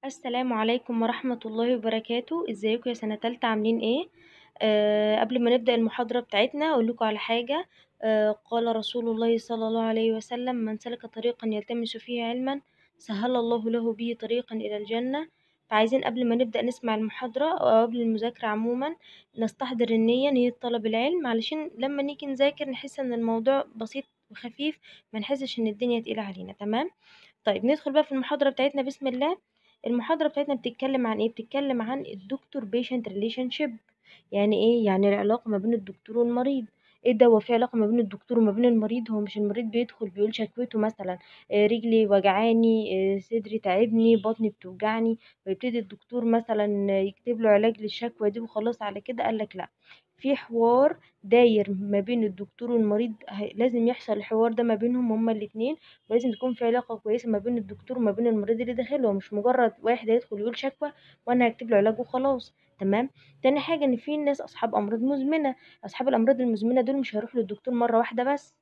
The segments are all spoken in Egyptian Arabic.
السلام عليكم ورحمة الله وبركاته ازيكم يا سنة تالتة عاملين ايه آه قبل ما نبدأ المحاضرة بتاعتنا اقول لكم على حاجة آه قال رسول الله صلى الله عليه وسلم من سلك طريقا يلتمس فيه علما سهل الله له به طريقا إلى الجنة فعايزين قبل ما نبدأ نسمع المحاضرة أو قبل المذاكرة عموما نستحضر النية نية طلب العلم علشان لما نيجي نذاكر نحس ان الموضوع بسيط وخفيف ما نحسش ان الدنيا تقيلة علينا تمام طيب ندخل بقى في المحاضرة بتاعتنا بسم الله المحاضرة بتاعتنا بتتكلم عن ايه بتتكلم عن الدكتور بيشنت ريليشن شيب يعني ايه يعني العلاقة ما بين الدكتور والمريض ايه ده هو في علاقة ما بين الدكتور وما بين المريض هو مش المريض بيدخل بيقول شكوته مثلا آه، رجلي وجعاني آه، صدري تعبني بطني بتوجعني ويبتدي الدكتور مثلا يكتب له علاج للشكوى دي وخلاص على كده قالك لا في حوار داير ما بين الدكتور والمريض ه- لازم يحصل الحوار ده ما بينهم هما الاتنين ولازم تكون في علاقة كويسة ما بين الدكتور وما بين المريض اللي داخله مش مجرد واحد هيدخل يقول شكوى وانا هكتب له علاج وخلاص تمام تاني حاجة ان في ناس اصحاب امراض مزمنة اصحاب الامراض المزمنة دول مش هيروحوا للدكتور مرة واحدة بس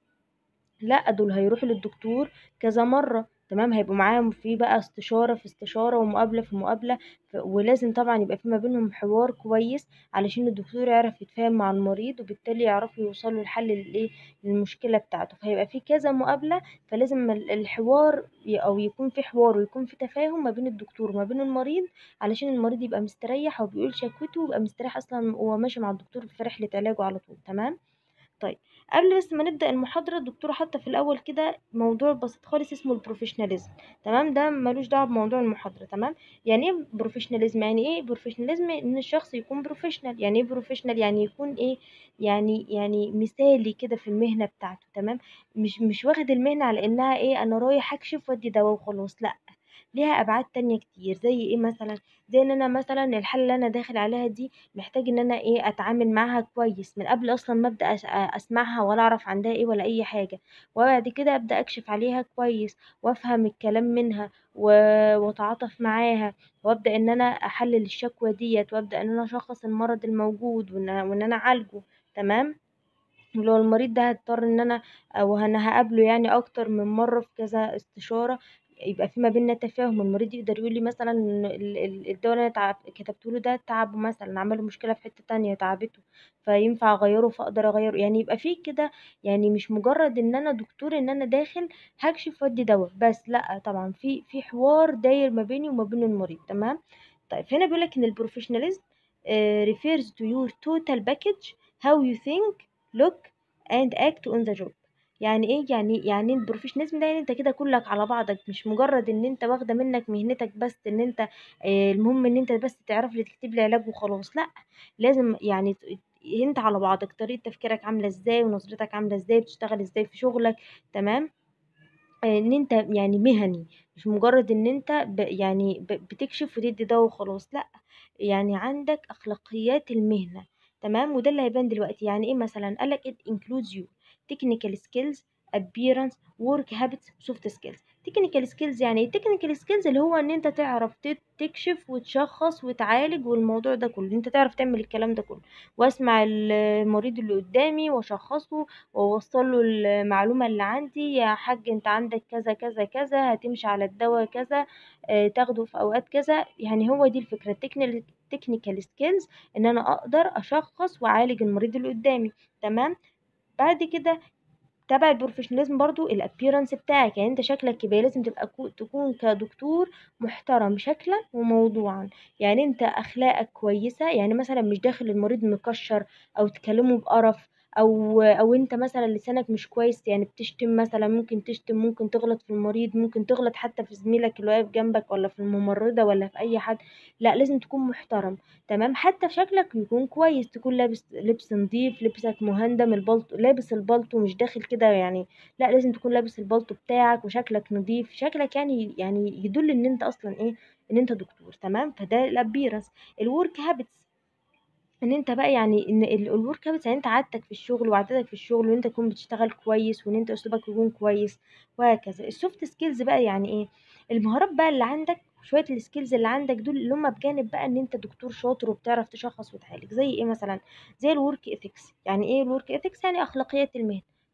لا دول هيروحوا للدكتور كذا مرة تمام هيبقوا معاهم في بقى استشارة في استشارة ومقابلة في مقابلة ف- ولازم طبعا يبقى في ما بينهم حوار كويس علشان الدكتور يعرف يتفاهم مع المريض وبالتالي يعرفوا يوصلوا لحل للايه للمشكلة بتاعته فهيبقى في كذا مقابلة فلازم ال- الحوار ي- او يكون في حوار ويكون في تفاهم ما بين الدكتور وما بين المريض علشان المريض يبقى مستريح وبيقول شكوته ويبقى مستريح اصلا وهو ماشي مع الدكتور في رحلة علاجه على طول تمام طيب قبل بس ما نبدأ المحاضرة الدكتورة حاطة في الأول كده موضوع بسيط خالص اسمه البروفيشناليزم تمام ده ملوش دعوة بموضوع المحاضرة تمام يعني ايه بروفيشناليزم يعني ايه بروفيشناليزم ان الشخص يكون بروفيشنال يعني ايه بروفيشنال يعني يكون ايه يعني يعني مثالي كده في المهنة بتاعته تمام مش مش واخد المهنة على انها ايه انا رايح اكشف وادي دواء وخلاص لا ليها ابعاد تانية كتير زي ايه مثلا زي ان انا مثلا الحالة اللي انا داخل عليها دي محتاج ان انا ايه اتعامل معاها كويس من قبل اصلا ما ابدا أس- اسمعها ولا اعرف عندها ايه ولا اي حاجه وبعد كده ابدا اكشف عليها كويس وافهم الكلام منها و- واتعاطف معاها وابدا ان انا احلل الشكوى ديت وابدا ان انا اشخص المرض الموجود وان وان انا اعالجه تمام ولو المريض ده هضطر ان انا او انا هقابله يعني اكتر من مره في كذا استشاره يبقى في ما بيننا تفاهم المريض يقدر يقول لي مثلا إن ال- ال- الدواء اللي انا تعب كتبته له ده تعبه مثلا عمله مشكله في حته تانية تعبته فينفع اغيره فاقدر اغيره يعني يبقى في كده يعني مش مجرد ان انا دكتور ان انا داخل هكشف وادي دواء بس لا طبعا في في حوار داير ما بيني وما بين المريض تمام طيب هنا بيقول لك ان البروفيشناليزم refers to your total package how you think look and act on the job يعني ايه يعني يعني البروفيشناليزم ده يعني انت كده كلك على بعضك مش مجرد ان انت واخده منك مهنتك بس ان انت آه، المهم ان انت بس تعرف لي تكتب لي علاج وخلاص لا لازم يعني ت- انت على بعضك طريقه تفكيرك عامله ازاي ونظرتك عامله ازاي بتشتغل ازاي في شغلك تمام آه، ان انت يعني مهني مش مجرد ان انت ب يعني ب بتكشف وتدي دواء وخلاص لا يعني عندك اخلاقيات المهنة تمام وده اللي هيبان دلوقتي يعني ايه مثلا قالك it includes you technical skills appearance work habits soft skills technical skills يعني ايه technical skills اللي هو ان انت تعرف تت- تكشف وتشخص وتعالج والموضوع ده كله انت تعرف تعمل الكلام ده كله واسمع المريض اللي قدامي واشخصه واوصل له المعلومة اللي عندي يا حاج انت عندك كذا كذا كذا هتمشي على الدواء كذا آه، تاخده في اوقات كذا يعني هو دي الفكرة التكنيكال سكيلز ان انا اقدر اشخص واعالج المريض اللي قدامي تمام بعد كده تبع البروفيشناليزم برضو الابيرنس بتاعك يعني انت شكلك يبقى لازم تبقى كو- تكون كدكتور محترم شكلا وموضوعا يعني انت اخلاقك كويسة يعني مثلا مش داخل المريض مكشر او تكلمه بقرف او او انت مثلا لسانك مش كويس يعني بتشتم مثلا ممكن تشتم ممكن تغلط في المريض ممكن تغلط حتى في زميلك اللي واقف جنبك ولا في الممرضة ولا في اي حد لا لازم تكون محترم تمام حتى في شكلك يكون كويس تكون لابس لبس نظيف لبسك مهندم البلطو لابس البلطو مش داخل كده يعني لا لازم تكون لابس البلطو بتاعك وشكلك نظيف شكلك يعني يعني يدل ان انت اصلا ايه ان انت دكتور تمام فده الابيرنس الورك هابتس ان انت بقى يعني ان الورك هابتس يعني انت عادتك في الشغل وعادتك في الشغل وان انت تكون بتشتغل كويس وان انت اسلوبك يكون كويس وهكذا السوفت سكيلز بقى يعني ايه المهارات بقى اللي عندك شويه السكيلز اللي عندك دول اللي هم بجانب بقى ان انت دكتور شاطر وبتعرف تشخص وتعالج زي ايه مثلا زي الورك ايثكس يعني ايه الورك ايثكس يعني اخلاقيات المهنه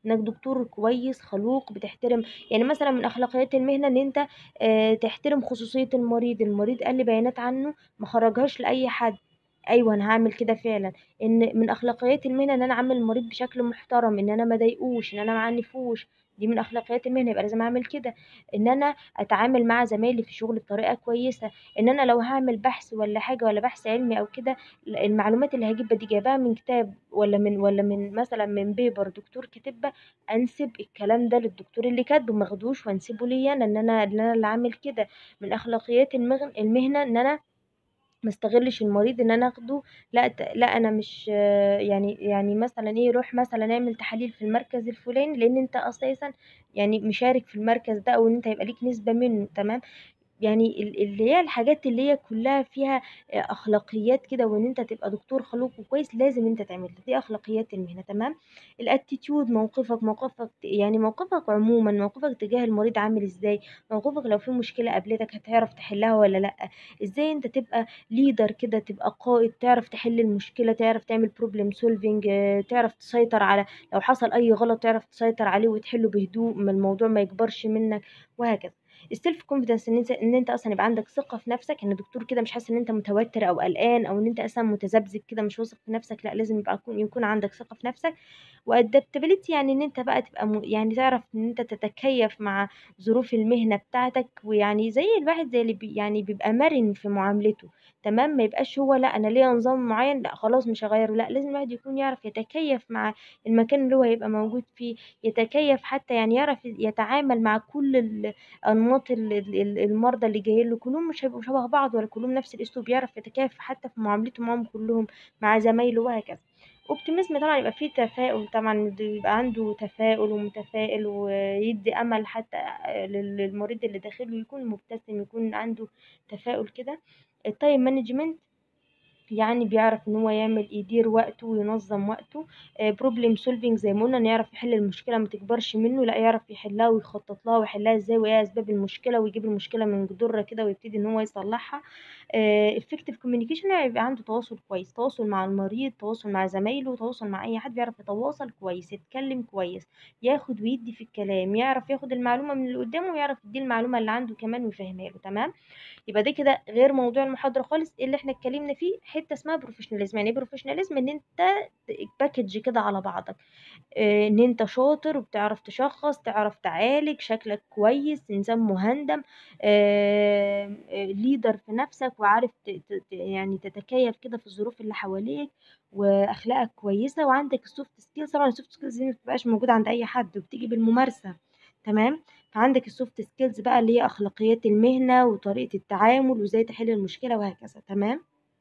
انك دكتور كويس خلوق بتحترم يعني مثلا من اخلاقيات المهنه ان انت آه، تحترم خصوصيه المريض المريض قال لي بيانات عنه ما خرجهاش لاي حد ايوه انا هعمل كده فعلا ان من اخلاقيات المهنه ان انا اعامل المريض بشكل محترم ان انا ما اضايقوش ان انا ما اعنفوش دي من اخلاقيات المهنه يبقى لازم اعمل كده ان انا اتعامل مع زمايلي في الشغل بطريقه كويسه ان انا لو هعمل بحث ولا حاجه ولا بحث علمي او كده المعلومات اللي هجيبها دي جايباها من كتاب ولا من ولا من مثلا من بيبر دكتور كاتبها انسب الكلام ده للدكتور اللي كاتبه ما اخدوش وانسبه ليا انا ان انا ان انا اللي عامل كده من اخلاقيات المغن- المهنه ان انا ما استغلش المريض ان انا اخده لا ت- لا انا مش يعني يعني مثلا ايه روح مثلا اعمل تحاليل في المركز الفلاني لان انت اساسا يعني مشارك في المركز ده او ان انت هيبقى ليك نسبة منه تمام يعني ال- اللي هي الحاجات اللي هي كلها فيها آه، اخلاقيات كده وان انت تبقى دكتور خلوق وكويس لازم انت تعملها دي اخلاقيات المهنه تمام الاتيتيود موقفك موقفك يعني موقفك عموما موقفك تجاه المريض عامل ازاي موقفك لو في مشكله قابلتك هتعرف تحلها ولا لا ازاي انت تبقى ليدر كده تبقى قائد تعرف تحل المشكله تعرف تعمل بروبلم سولفينج تعرف تسيطر على لو حصل اي غلط تعرف تسيطر عليه وتحله بهدوء ما الموضوع ما يكبرش منك وهكذا السيلف كونفيدنس ان انت ان انت اصلا يبقى عندك ثقه في نفسك ان الدكتور كده مش حاسس ان انت متوتر او قلقان او ان انت اصلا متذبذب كده مش واثق في نفسك لا لازم يبقى يكون يكون عندك ثقه في نفسك وادابتابيلتي يعني ان انت بقى تبقى م... يعني تعرف ان انت تتكيف مع ظروف المهنه بتاعتك ويعني زي الواحد زي اللي بي يعني بيبقى مرن في معاملته تمام ما يبقاش هو لا انا ليا نظام معين لا خلاص مش هغيره لا لازم الواحد يكون يعرف يتكيف مع المكان اللي هو هيبقى موجود فيه يتكيف حتى يعني يعرف يتعامل مع كل ال... انماط ال- ال- ال- المرضى اللي جايين له كلهم مش هيبقوا شبه بعض ولا كلهم نفس الاسلوب يعرف يتكيف حتى في معاملته معاهم كلهم مع زمايله وهكذا اوبتيميزم طبعا يبقى فيه تفاؤل طبعا يبقى عنده تفاؤل ومتفائل ويدي امل حتى لل- للمريض اللي داخله يكون مبتسم يكون عنده تفاؤل كده التايم مانجمنت يعني بيعرف ان هو يعمل يدير وقته وينظم وقته بروبلم سولفينج زي ما قلنا ان يعرف يحل المشكله ما تكبرش منه لا يعرف يحلها ويخطط لها ويحلها ازاي وايه اسباب المشكله ويجيب المشكله من جذورها كده ويبتدي ان هو يصلحها effective communication يعني يبقى عنده تواصل كويس تواصل مع المريض تواصل مع زمايله تواصل مع اي حد بيعرف يتواصل كويس يتكلم كويس ياخد ويدي في الكلام يعرف ياخد المعلومه من اللي قدامه ويعرف يدي المعلومه اللي عنده كمان ويفهمها له تمام يبقى ده كده غير موضوع المحاضرة خالص اللي احنا اتكلمنا فيه حتة اسمها بروفيشناليزم يعني ايه بروفيشناليزم ان انت باكج كده على بعضك اه ان انت شاطر وبتعرف تشخص تعرف تعالج شكلك كويس انسان مهندم اه ليدر في نفسك وعارف ت- ت- ت- يعني تتكيف كده في الظروف اللي حواليك واخلاقك كويسة وعندك السوفت سكيلز طبعا السوفت سكيلز دي مبتبقاش موجودة عند اي حد وبتيجي بالممارسة تمام فعندك السوفت سكيلز بقى اللي هي اخلاقيات المهنه وطريقه التعامل وازاي تحل المشكله وهكذا تمام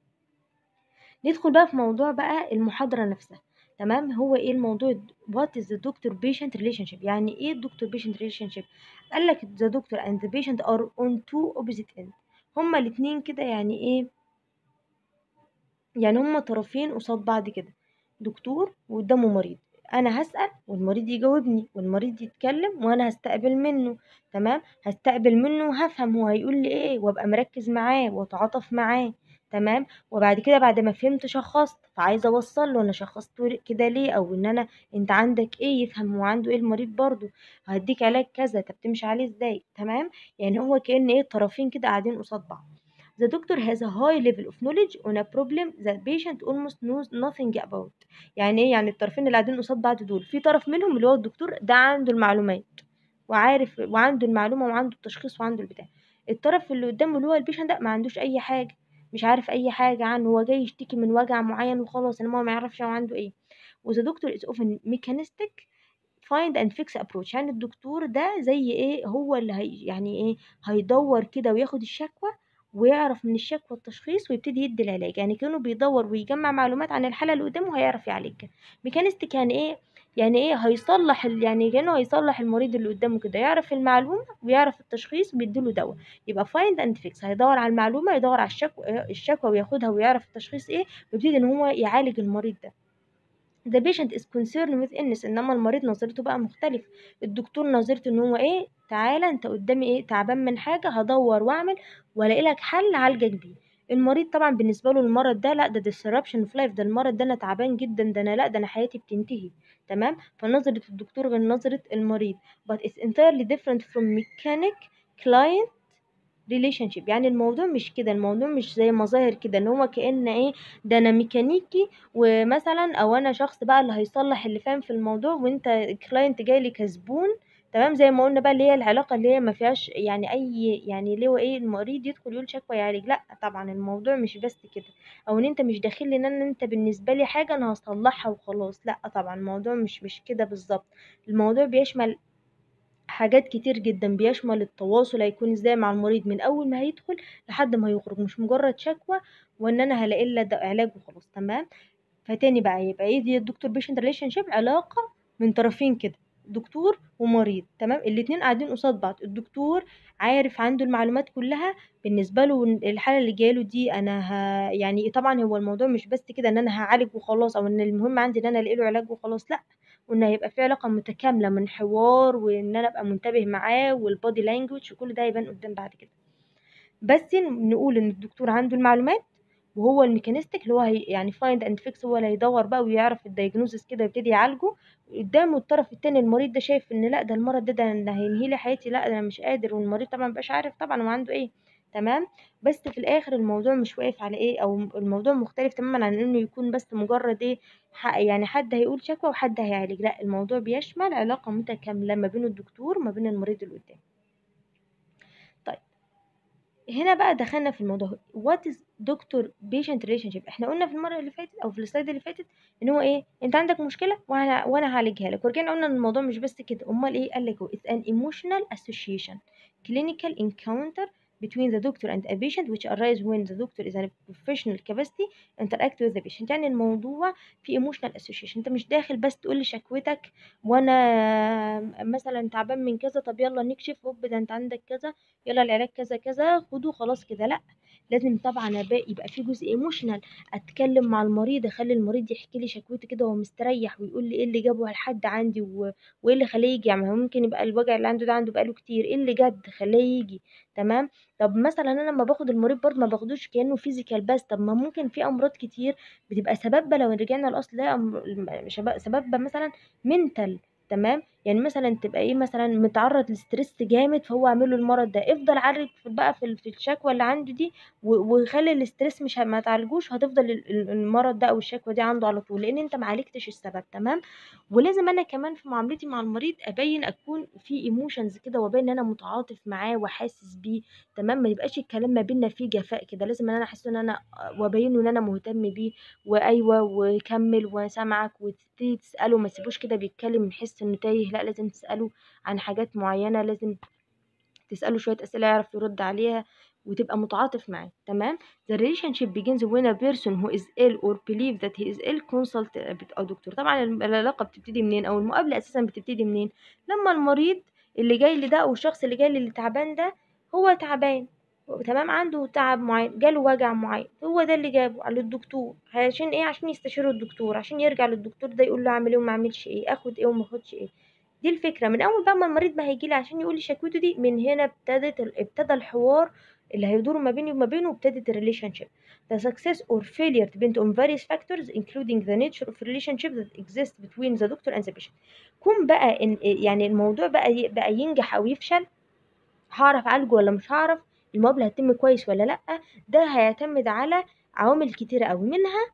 ندخل بقى في موضوع بقى المحاضره نفسها تمام هو ايه الموضوع what is the doctor patient relationship يعني ايه الدكتور patient relationship قال لك the doctor and the patient are on two opposite ends هما الاتنين كده يعني ايه يعني هما طرفين قصاد بعض كده دكتور وقدامه مريض انا هسأل والمريض يجاوبني والمريض يتكلم وانا هستقبل منه تمام هستقبل منه وهفهم هو هيقول لي ايه وابقى مركز معاه واتعاطف معاه تمام وبعد كده بعد ما فهمت شخصت فعايزه اوصل له انا شخصت كده ليه او ان انا انت عندك ايه يفهم هو عنده ايه المريض برضه هديك علاج كذا طب تمشي عليه ازاي تمام يعني هو كأن ايه طرفين كده قاعدين قصاد بعض The doctor has a high level of knowledge on a problem that patient almost knows nothing about. يعني ايه يعني الطرفين اللي قاعدين قصاد بعض دول في طرف منهم اللي هو الدكتور ده عنده المعلومات وعارف وعنده المعلومة وعنده التشخيص وعنده البتاع الطرف اللي قدامه اللي هو البيشنت ده ما عندوش اي حاجة مش عارف اي حاجة عنه هو جاي يشتكي من وجع معين وخلاص انما هو ما يعرفش هو عنده ايه وذا دكتور is often mechanistic find and fix approach يعني الدكتور ده زي ايه هو اللي هي يعني ايه هيدور كده وياخد الشكوى ويعرف من الشكوى التشخيص ويبتدي يدي العلاج يعني كانه بيدور ويجمع معلومات عن الحالة اللي قدامه هيعرف يعالجها ميكانيستيك يعني ايه يعني ايه هيصلح ال- يعني كانه هيصلح المريض اللي قدامه كده يعرف المعلومة ويعرف التشخيص ويديله دواء يبقى find and fix هيدور على المعلومة يدور على الشكوى الشكوى وياخدها ويعرف التشخيص ايه ويبتدي ان هو يعالج المريض ده the patient is concerned with illness انما المريض نظرته بقى مختلف الدكتور نظرته ان هو ايه تعالى انت قدامي ايه تعبان من حاجه هدور واعمل والاقي لك حل اعالجك بيه المريض طبعا بالنسبه له المرض ده لا ده disruption في لايف ده المرض ده انا تعبان جدا ده انا لا ده انا حياتي بتنتهي تمام فنظره الدكتور غير نظره المريض but it's entirely different from mechanic client ريليشن شيب يعني الموضوع مش كده الموضوع مش زي مظاهر كده ان هو كأن ايه ده انا ميكانيكي ومثلا او انا شخص بقى اللي هيصلح اللي فاهم في الموضوع وانت كلاينت جاي لي كسبون تمام زي ما قلنا بقى اللي هي العلاقه اللي هي ما فيهاش يعني اي يعني اللي هو ايه المريض يدخل يقول شكوى يعالج لا طبعا الموضوع مش بس كده او ان انت مش داخل لي ان أنا- انت بالنسبه لي حاجه انا هصلحها وخلاص لا طبعا الموضوع مش مش كده بالظبط الموضوع بيشمل حاجات كتير جدا بيشمل التواصل هيكون ازاي مع المريض من اول ما هيدخل لحد ما هيخرج مش مجرد شكوى وان انا هلاقي لها ده علاج وخلاص تمام فتاني بقى يبقى ايه دي الدكتور بيشنت ريليشن شيب علاقه من طرفين كده دكتور ومريض تمام الاتنين قاعدين قصاد بعض الدكتور عارف عنده المعلومات كلها بالنسبه له الحاله اللي جايه له دي انا ه... يعني طبعا هو الموضوع مش بس كده ان انا هعالج وخلاص او ان المهم عندي ان انا الاقي له علاج وخلاص لا وان هيبقى في علاقه متكامله من حوار وان انا ابقى منتبه معاه والبادي لانجوج وكل ده هيبان قدام بعد كده بس نقول ان الدكتور عنده المعلومات وهو الميكانيستيك اللي هو هي يعني فايند اند فيكس هو اللي هيدور بقى ويعرف الدايجنوزس كده ويبتدي يعالجه قدامه الطرف التاني المريض ده شايف ان لا ده المرض ده ده ده هينهي لي حياتي لا ده انا مش قادر والمريض طبعا مبقاش عارف طبعا هو عنده ايه تمام بس في الاخر الموضوع مش واقف على ايه او الموضوع مختلف تماما عن انه يكون بس مجرد ايه ح- يعني حد هيقول شكوى وحد هيعالج لا الموضوع بيشمل علاقة متكاملة ما بين الدكتور وما بين المريض اللي قدامه طيب هنا بقى دخلنا في الموضوع وات از دكتور بيشنت ريليشن شيب احنا قلنا في المره اللي فاتت او في السلايد اللي فاتت ان هو ايه انت عندك مشكله وانا وانا هعالجها لك ورجعنا قلنا ان الموضوع مش بس كده امال ايه قال لك هو it's an emotional association clinical encounter between the doctor and a patient which arise when the doctor is in a professional capacity interact with the patient يعني الموضوع في emotional association انت مش داخل بس تقول لي شكوتك وانا مثلا تعبان من كذا طب يلا نكشف هوب ده انت عندك كذا يلا العلاج كذا كذا خده خلاص كده لا لازم طبعا أبقى يبقى في جزء ايموشنال اتكلم مع المريض اخلي المريض يحكي لي شكوته كده وهو مستريح ويقول لي ايه اللي جابه لحد عندي و... وايه اللي خليه يجي يعني هو ممكن يبقى الوجع اللي عنده ده عنده بقاله كتير ايه اللي جد خليه يجي تمام طب مثلا انا لما باخد المريض برضه ما باخدوش كانه فيزيكال بس طب ما ممكن في امراض كتير بتبقى سببها لو رجعنا الاصل ده أم- شباب- سببها مثلا منتال تمام يعني مثلا تبقى ايه مثلا متعرض لستريس جامد فهو عامل له المرض ده افضل عالج في- بقى في ال- في الشكوى اللي عنده دي و- وخلي الاستريس مش ه- ما تعالجوش هتفضل ال- ال- المرض ده او الشكوى دي عنده على طول لان انت ما عالجتش السبب تمام ولازم انا كمان في معاملتي مع المريض ابين اكون في ايموشنز كده وابين ان انا متعاطف معاه وحاسس بيه تمام ما يبقاش الكلام ما بيننا فيه جفاء كده لازم ان انا احس ان انا وابين له ان انا مهتم بيه وايوه وكمل وسامعك وتبتدي تساله ما تسيبوش كده بيتكلم يحس انه تايه لا لازم تساله عن حاجات معينه لازم تساله شويه اسئله يعرف يرد عليها وتبقى متعاطف معاه تمام the relationship begins when a person who is ill or believe that he is ill consult a دكتور طبعا العلاقه بتبتدي منين او المقابله اساسا بتبتدي منين لما المريض اللي جاي لي ده او الشخص اللي جاي لي اللي تعبان ده هو تعبان تمام عنده تعب معين جاله وجع معين هو ده اللي جابه على الدكتور عشان ايه عشان يستشيره الدكتور عشان يرجع للدكتور ده يقول له اعمل ايه وما اعملش ايه اخد ايه وما اخدش ايه دي الفكره من اول بقى ما المريض ما هيجي لي عشان يقول لي شكوته دي من هنا ابتدت ابتدى الحوار اللي هيدور ما بيني وما بينه وابتدت الريليشن شيب The success or failure depend on various factors including the nature of relationship that exists between the doctor and the patient. كون بقى إن يعني الموضوع بقى ي- بقى ينجح او يفشل هعرف اعالجه ولا مش هعرف المقابله هتتم كويس ولا لا ده هيعتمد على عوامل كتيره قوي منها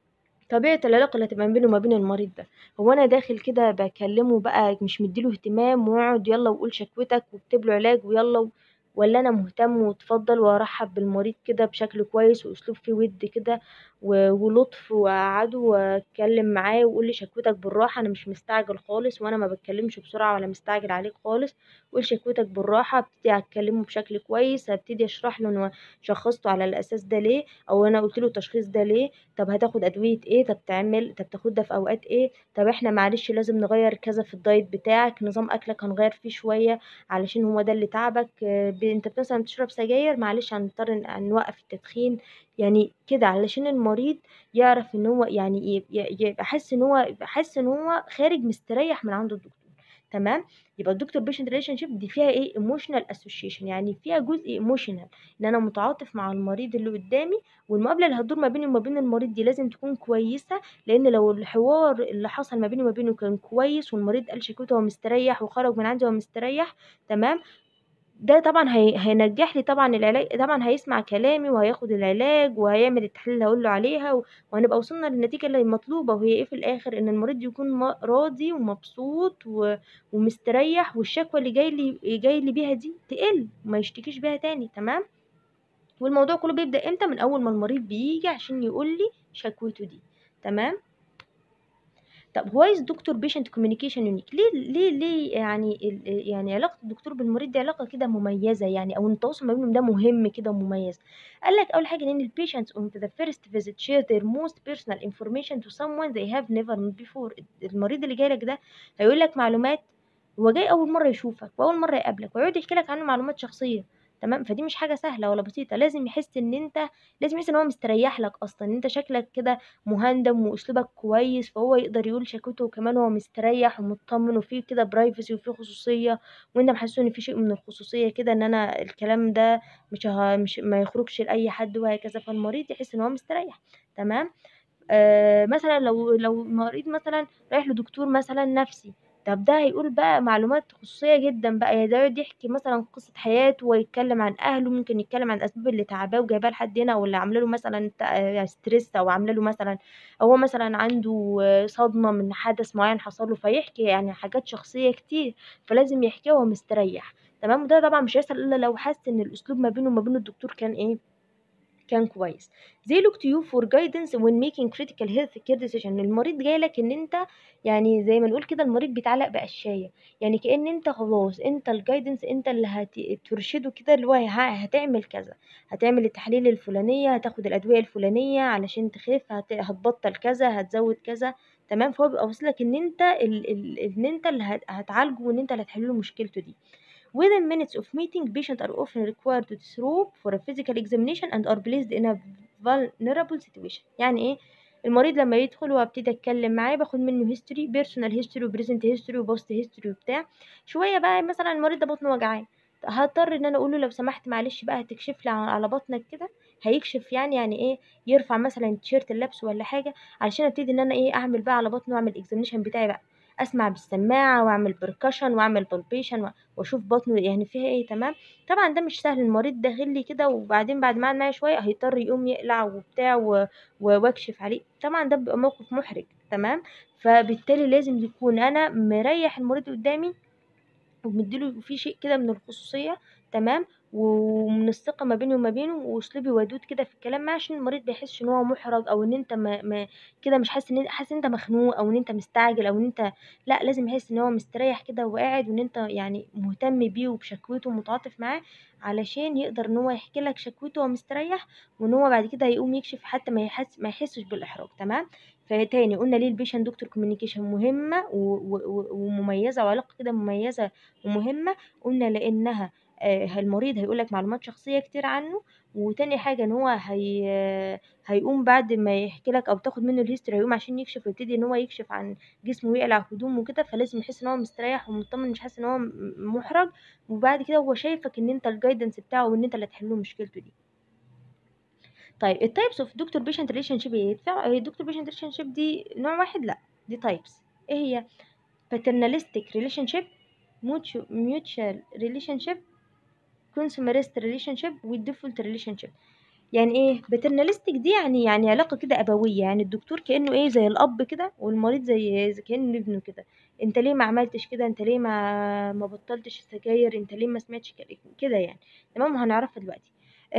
طبيعة العلاقة اللي هتبقى ما بينه وما بين المريض ده هو أنا داخل كده بكلمه بقى مش مديله اهتمام واقعد يلا وقول شكوتك واكتب له علاج ويلا و... ولا أنا مهتم وتفضل وأرحب بالمريض كده بشكل كويس وأسلوب فيه ود كده و... ولطف وأقعده وأتكلم معاه وأقول لي شكوتك بالراحة أنا مش مستعجل خالص وأنا ما بتكلمش بسرعة ولا مستعجل عليك خالص قول شكوتك بالراحة ابتدي أتكلمه بشكل كويس هبتدي أشرح له إنه شخصته على الأساس ده ليه أو أنا قلت له التشخيص ده ليه طب هتاخد ادويه ايه طب تعمل طب تاخدها في اوقات ايه طب احنا معلش لازم نغير كذا في الدايت بتاعك نظام اكلك هنغير فيه شويه علشان هو ده اللي تعبك آه، ب- انت مثلا بتشرب سجاير معلش هنضطر ن- نوقف التدخين يعني كده علشان المريض يعرف ان هو يعني ي- ي- يبقى حاسس ان هو يبقى حاسس ان هو خارج مستريح من عند الدكتور تمام يبقى الدكتور بيشنت ريليشن شيب دي فيها ايه ايموشنال اسوشيشن يعني فيها جزء ايموشنال ان انا متعاطف مع المريض اللي قدامي والمقابله اللي هتدور ما بيني وما بين المريض دي لازم تكون كويسه لان لو الحوار اللي حصل ما بيني وما بينه كان كويس والمريض قال شكوته وهو مستريح وخرج من عندي وهو مستريح تمام ده طبعا هي... هينجح لي طبعا العلاج طبعا هيسمع كلامي وهياخد العلاج وهيعمل التحليل اللي هقول له عليها و... وهنبقى وصلنا للنتيجة اللي المطلوبة وهي ايه في الآخر ان المريض يكون م... راضي ومبسوط و... ومستريح والشكوى اللي جاي لي جاي لي بيها دي تقل وما يشتكيش بيها تاني تمام والموضوع كله بيبدأ امتى من اول ما المريض بيجي عشان يقول لي شكوته دي تمام طب هو از دكتور بيشنت كوميونيكيشن يونيك ليه ليه ليه يعني ال- يعني علاقه الدكتور بالمريض دي علاقه كده مميزه يعني او التواصل ما بينهم ده مهم كده ومميز قال لك اول حاجه ان البيشنتس on the first visit share their most personal information to someone they have never met before المريض اللي جاي لك ده هيقول لك معلومات هو جاي اول مره يشوفك واول مره يقابلك ويقعد يحكي لك عنه معلومات شخصيه تمام فدي مش حاجه سهله ولا بسيطه لازم يحس ان انت لازم يحس ان هو مستريح لك اصلا ان انت شكلك كده مهندم واسلوبك كويس فهو يقدر يقول شكوته وكمان هو مستريح ومطمن وفيه كده برايفسي وفيه خصوصيه وانت محسسه ان في شيء من الخصوصيه كده ان انا الكلام ده مش ه... مش ما يخرجش لاي حد وهكذا فالمريض يحس ان هو مستريح تمام آه مثلا لو لو مريض مثلا رايح لدكتور مثلا نفسي طب ده هيقول بقى معلومات خصوصية جدا بقى ده يقعد يحكي مثلا قصة حياته ويتكلم عن أهله ممكن يتكلم عن الأسباب اللي تعباه وجايباه لحد هنا أو اللي عاملة له مثلا تا- ستريس أو عاملة له مثلا أو هو مثلا عنده صدمة من حدث معين حصل له فيحكي يعني حاجات شخصية كتير فلازم يحكيها وهو مستريح تمام وده طبعا مش هيحصل إلا لو حس إن الأسلوب ما بينه وما بين الدكتور كان إيه كان كويس they look to you for guidance when making critical health care decision المريض جاي لك ان انت يعني زي ما نقول كده المريض بيتعلق بقشاية يعني كأن انت خلاص انت الجايدنس انت اللي هترشده كده اللي هو ه- هتعمل كذا هتعمل التحاليل الفلانية هتاخد الأدوية الفلانية علشان تخف هت... هتبطل كذا هتزود كذا تمام فهو بيبقى واصلك ان انت ال... ال... ان انت اللي هت... هتعالجه وان انت اللي هتحل له مشكلته دي Within minutes of meeting, patients are often required to through for a physical examination and are placed in a vulnerable situation. يعني ايه؟ المريض لما يدخل وابتدي اتكلم معاه باخد منه هيستوري بيرسونال هيستوري وبريزنت هيستوري وبوست هيستوري وبتاع شويه بقى مثلا المريض ده بطنه وجعان هضطر ان انا اقول له لو سمحت معلش بقى هتكشف لي على بطنك كده هيكشف يعني يعني ايه يرفع مثلا التيشيرت اللبس ولا حاجه علشان ابتدي ان انا ايه اعمل بقى على بطنه واعمل الاكزامينشن بتاعي بقى اسمع بالسماعه واعمل بركشن واعمل بالبيشن واشوف بطنه يعني فيها ايه تمام طبعا ده مش سهل المريض داخل لي كده وبعدين بعد ما قعد معايا شويه هيضطر يقوم يقلع وبتاع و- و- واكشف عليه طبعا ده بيبقى موقف محرج تمام فبالتالي لازم يكون انا مريح المريض قدامي ومديله في شيء كده من الخصوصيه تمام ومن الثقه ما بيني وما بينه واسلوبي ودود كده في الكلام معاه عشان المريض ما يحسش ان هو محرج او ان انت ما, ما كده مش حاسس ان حاسس ان انت مخنوق او ان انت مستعجل او ان انت لا لازم يحس ان هو مستريح كده وقاعد وان انت يعني مهتم بيه وبشكوته ومتعاطف معاه علشان يقدر ان هو يحكي لك شكوته وهو مستريح وان هو بعد كده هيقوم يكشف حتى ما يحس ما يحسش بالاحراج تمام فتاني قلنا ليه البيشن دكتور كوميونيكيشن مهمه و- و- و- ومميزه وعلاقه كده مميزه ومهمه قلنا لانها آه، المريض هيقول لك معلومات شخصيه كتير عنه وتاني حاجه ان هو هي هيقوم بعد ما يحكي لك او تاخد منه الهيستوري هيقوم عشان يكشف ويبتدي ان هو يكشف عن جسمه ويقلع هدومه وكده فلازم يحس ان هو مستريح ومطمن مش حاسس ان هو م- محرج وبعد كده هو شايفك ان انت الجايدنس بتاعه وان انت اللي هتحل له مشكلته دي طيب التايبس اوف دكتور بيشنت ريليشن شيب ايه الدكتور بيشنت ريليشن شيب دي نوع واحد لا دي تايبس ايه هي paternalistic relationship mutual mutual relationship consumerist relationship والdefault relationship يعني ايه paternalistic دي يعني يعني علاقة كده أبوية يعني الدكتور كأنه ايه زي الأب كده والمريض زي زي كأنه ابنه كده انت ليه ما عملتش كده انت ليه ما ما بطلتش السجاير انت ليه ما سمعتش كده كده يعني تمام وهنعرفها دلوقتي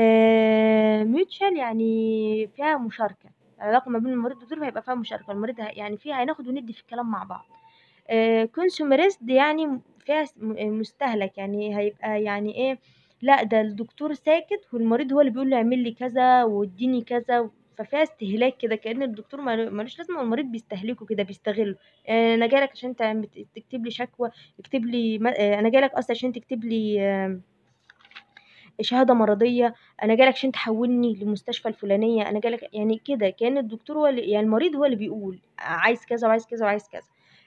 آه mutual يعني فيها مشاركة العلاقة ما بين المريض والدكتور هيبقى فيها مشاركة المريض ه- يعني فيها هناخد وندي في الكلام مع بعض كونسومرست يعني فيها س- م- مستهلك يعني هيبقى يعني ايه لا ده الدكتور ساكت والمريض هو اللي بيقول له اعمل لي كذا واديني كذا ففيها استهلاك كده كأن الدكتور مال- ملوش لازمه والمريض بيستهلكه كده بيستغله آه، انا جايلك عشان تعمل- تكتب لي شكوى اكتب لي م- آه، انا جايلك اصلا عشان تكتب لي آه، شهاده مرضيه انا جايلك عشان تحولني للمستشفى الفلانيه انا جايلك يعني كده كأن الدكتور هو اللي يعني المريض هو اللي بيقول عايز كذا وعايز كذا وعايز كذا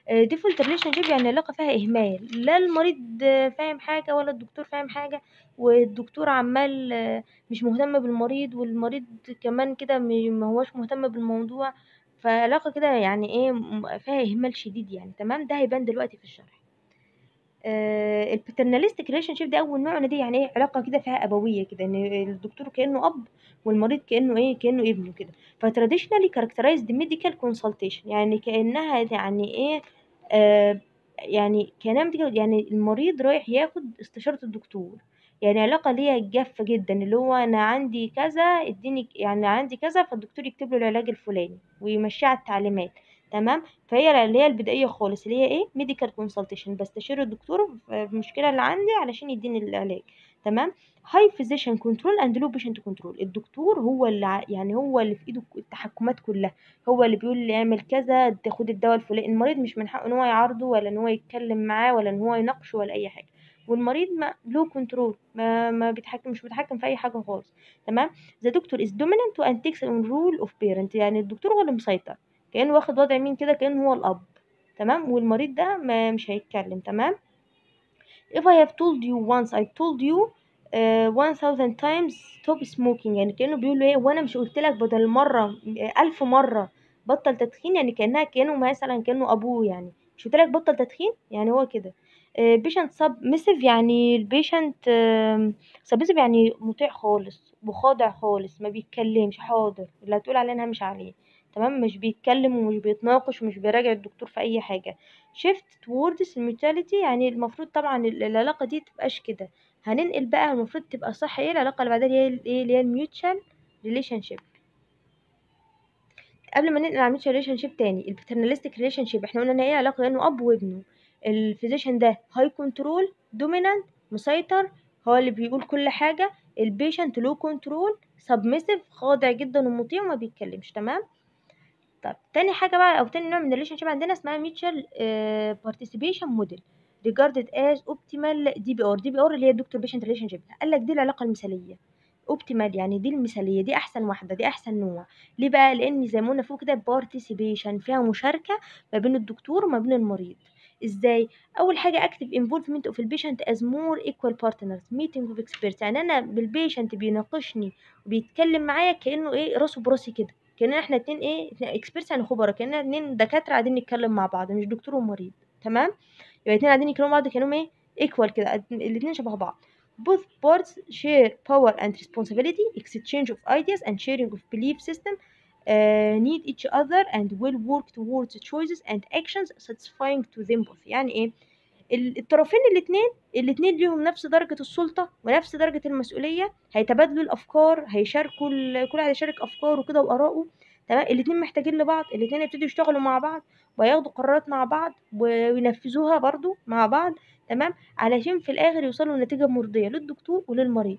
ديفولت ريليشن شيب يعني علاقة فيها إهمال لا المريض آه، فاهم حاجة ولا الدكتور فاهم حاجة والدكتور عمال آه، مش مهتم بالمريض والمريض كمان كده م- ما هوش مهتم بالموضوع فعلاقة كده يعني ايه م- فيها إهمال شديد يعني تمام ده هيبان دلوقتي في الشرح آه الباترناليستيك ريليشن شيب ده اول نوع إن دي يعني ايه علاقه كده فيها ابويه كده ان الدكتور كانه اب والمريض كانه ايه كانه ابنه كده فتراديشنالي كاركترايزد ميديكال كونسلتيشن يعني كانها يعني ايه آه يعني كلام كده يعني المريض رايح ياخد استشاره الدكتور يعني علاقه ليها جافه جدا اللي هو انا عندي كذا اديني يعني عندي كذا فالدكتور يكتب له العلاج الفلاني ويمشيه على التعليمات تمام فهي اللي هي البدائيه خالص اللي هي ايه ميديكال كونسلتيشن بستشير الدكتور في المشكله اللي عندي علشان يديني العلاج تمام هاي فيزيشن كنترول اند لو بيشنت كنترول الدكتور هو اللي ع- يعني هو اللي في ايده التحكمات كلها هو اللي بيقول لي اعمل كذا تاخد الدواء الفلاني المريض مش من حقه ان هو يعارضه ولا ان هو يتكلم معاه ولا ان هو يناقشه ولا اي حاجه والمريض ما له كنترول ما ما بيتحكم مش بيتحكم في اي حاجه خالص تمام the doctor is dominant and takes on rule of parent يعني الدكتور هو اللي مسيطر كأنه واخد وضع مين كده كأنه هو الأب تمام والمريض ده ما مش هيتكلم تمام if I have told you once I told you uh, 1000 times stop smoking يعني كأنه بيقول له ايه وانا مش قلت لك بدل مرة ألف مرة بطل تدخين يعني كأنها كأنه مثلا كأنه أبوه يعني مش قلت لك بطل تدخين يعني هو كده بيشنت سبمسيف يعني البيشنت سبمسيف يعني مطيع خالص وخاضع خالص ما بيتكلمش حاضر اللي هتقول عليه انها مش عليه تمام مش بيتكلم ومش بيتناقش ومش بيراجع الدكتور في اي حاجه shift towards mutuality يعني المفروض طبعا ال- العلاقه دي تبقاش كده هننقل بقى المفروض تبقى صح ايه العلاقه اللي بعدها اللي هي الايه اللي هي الميوتشال ريليشن شيب قبل ما ننقل على الميوتشال ريليشن شيب تاني الباترناليستيك ريليشن شيب احنا قلنا ان هي علاقه بينه اب وابنه الفيزيشن ده هاي كنترول دومينانت مسيطر هو اللي بيقول كل حاجه البيشنت لو كنترول سبمسيف خاضع جدا ومطيع وما بيتكلمش تمام طب تاني حاجة بقى أو تاني نوع من الريليشن شيب عندنا اسمها mutual آه، participation model regarded as optimal DBR DBR اللي هي الدكتور بيشنت ريليشن شيب قال لك دي العلاقة المثالية اوبتيمال يعني دي المثالية دي أحسن واحدة دي أحسن نوع ليه بقى لأن زي ما قلنا فوق كده participation فيها مشاركة ما بين الدكتور وما بين المريض ازاي اول حاجه active involvement of البيشنت as more equal partners meeting of experts يعني انا بالبيشنت بيناقشني وبيتكلم معايا كانه ايه راسه براسي كده كاننا احنا اتنين ايه اكسبيرتس يعني خبراء كاننا اتنين دكاتره قاعدين نتكلم مع بعض مش دكتور ومريض تمام يبقى اتنين قاعدين يتكلموا مع بعض كانهم ايه equal كده الاتنين شبه بعض both parts share power and responsibility exchange of ideas and sharing of belief system uh, need each other and will work towards choices and actions satisfying to them both يعني ايه ال- الطرفين الاتنين الاتنين ليهم نفس درجة السلطة ونفس درجة المسؤولية هيتبادلوا الأفكار هيشاركوا ال- كل واحد هيشارك أفكاره كده وآراءه تمام الاتنين محتاجين لبعض الاتنين يبتدوا يشتغلوا مع بعض وياخدوا قرارات مع بعض وينفذوها برضو مع بعض تمام علشان في الآخر يوصلوا لنتيجة مرضية للدكتور وللمريض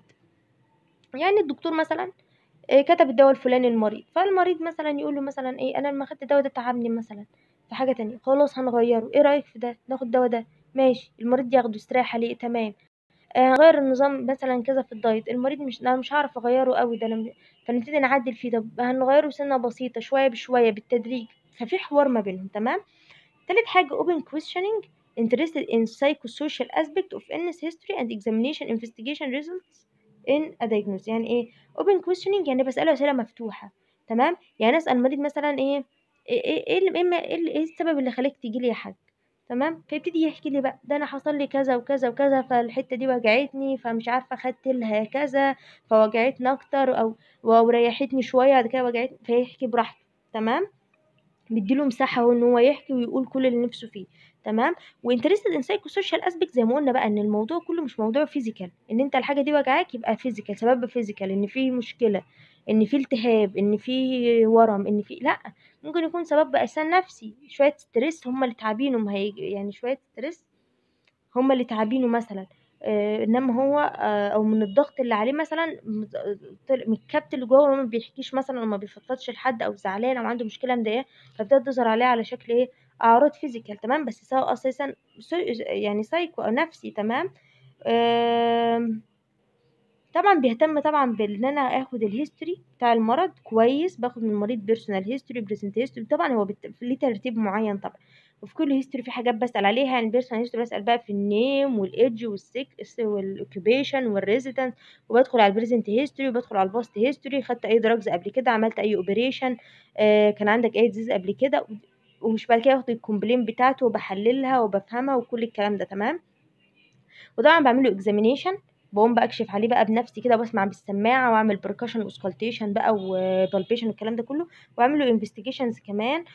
يعني الدكتور مثلا إيه كتب الدواء الفلاني للمريض فالمريض مثلا يقول له مثلا ايه انا لما خدت الدواء ده تعبني مثلا في حاجه تانية خلاص هنغيره ايه رايك في ده ناخد الدواء ده ماشي المريض ياخده استراحه ليه تمام آه، هغير النظام مثلا كذا في الدايت المريض مش انا مش هعرف اغيره قوي ده لما فنبتدي نعدل فيه طب هنغيره سنه بسيطه شويه بشويه بالتدريج ففي حوار ما بينهم تمام تالت حاجة open questioning interested in psychosocial aspect of illness history and examination investigation results in a diagnosis يعني ايه open questioning يعني بسأله أسئلة مفتوحة تمام يعني أسأل المريض مثلا ايه ايه ايه ايه, اللي- إيه, ايه, ايه السبب اللي خلاك تيجي يا حاج تمام فيبتدي يحكي لي بقى ده انا حصل لي كذا وكذا وكذا فالحته دي وجعتني فمش عارفه خدت لها كذا فوجعتني اكتر او او ريحتني شويه بعد كده وجعتني فيحكي براحته تمام بيديله مساحه هو ان هو يحكي ويقول كل اللي نفسه فيه تمام وانترستد ان سايكو سوشيال اسبيكت زي ما قلنا بقى ان الموضوع كله مش موضوع فيزيكال ان انت الحاجه دي وجعاك يبقى فيزيكال سبب فيزيكال ان في مشكله ان في التهاب ان في ورم ان في لا ممكن يكون سبب اساسا نفسي شويه ستريس هم اللي تعبينه ما هي يعني شويه ستريس هم اللي تعبينه مثلا آه انما هو آه او من الضغط اللي عليه مثلا مت- طل- من الكبت اللي جوه وهو ما بيحكيش مثلا او ما بيفضفضش لحد او زعلان او عنده مشكله مضايقاه فبتبدا تظهر عليه على شكل ايه اعراض فيزيكال تمام بس سواء اساسا سو- يعني سايكو او نفسي تمام آم، طبعا بيهتم طبعا بان انا اخد الهيستوري بتاع المرض كويس باخد من المريض بيرسونال هيستوري بريزنت هيستوري طبعا هو بت... ليه ترتيب معين طبعا وفي كل هيستوري في حاجات بسأل عليها يعني بيرسونال هيستوري بسأل بقى في النيم والايدج والسكس والاوكيبيشن والريزيدنس وبدخل على البريزنت هيستوري وبدخل على الباست هيستوري خدت اي دراجز قبل كده عملت اي اوبريشن آه كان عندك اي ديزيز قبل كده ومش بعد كده باخد الكومبلين بتاعته وبحللها وبفهمها وكل الكلام ده تمام وطبعا بعمله اكزامينيشن بقوم بقى اكشف عليه بقى بنفسي كده واسمع بالسماعه واعمل بركشن واسكالتيشن بقى وبالبيشن والكلام ده كله واعمل له انفستيجيشنز كمان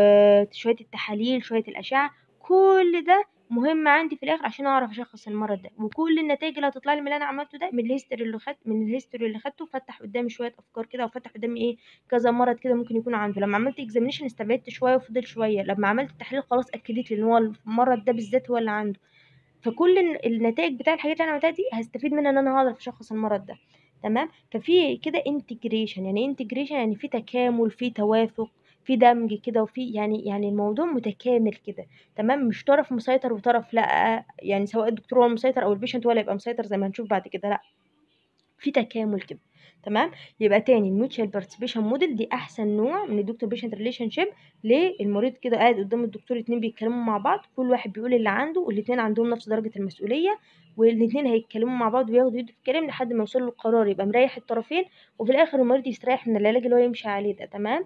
وشويه التحاليل شويه الاشعه كل ده مهم عندي في الاخر عشان اعرف اشخص المرض ده وكل النتائج اللي هتطلع لي من اللي انا عملته ده من الهيستوري اللي خدت من الهيستوري اللي خدته فتح قدامي شويه افكار كده وفتح قدامي ايه كذا مرض كده ممكن يكون عنده لما عملت اكزامينشن استبعدت شويه وفضل شويه لما عملت تحليل خلاص اكدت لي ان هو المرض ده بالذات هو اللي عنده فكل النتائج بتاع الحاجات اللي انا عملتها دي هستفيد منها ان انا هقدر اشخص المرض ده تمام ففي كده انتجريشن يعني انتجريشن يعني في تكامل في توافق في دمج كده وفي يعني يعني الموضوع متكامل كده تمام مش طرف مسيطر وطرف لا يعني سواء الدكتور هو المسيطر او البيشنت هو اللي يبقى مسيطر زي ما هنشوف بعد كده لا في تكامل كده تمام يبقى تاني الميوتشال بارتيسيبيشن موديل دي احسن نوع من الدكتور بيشنت ريليشن شيب ليه المريض كده قاعد قدام الدكتور اتنين بيتكلموا مع بعض كل واحد بيقول اللي عنده والاتنين عندهم نفس درجه المسؤوليه والاتنين هيتكلموا مع بعض وياخدوا يدوا في الكلام لحد ما يوصلوا للقرار يبقى مريح الطرفين وفي الاخر المريض يستريح من العلاج اللي هو يمشي عليه ده تمام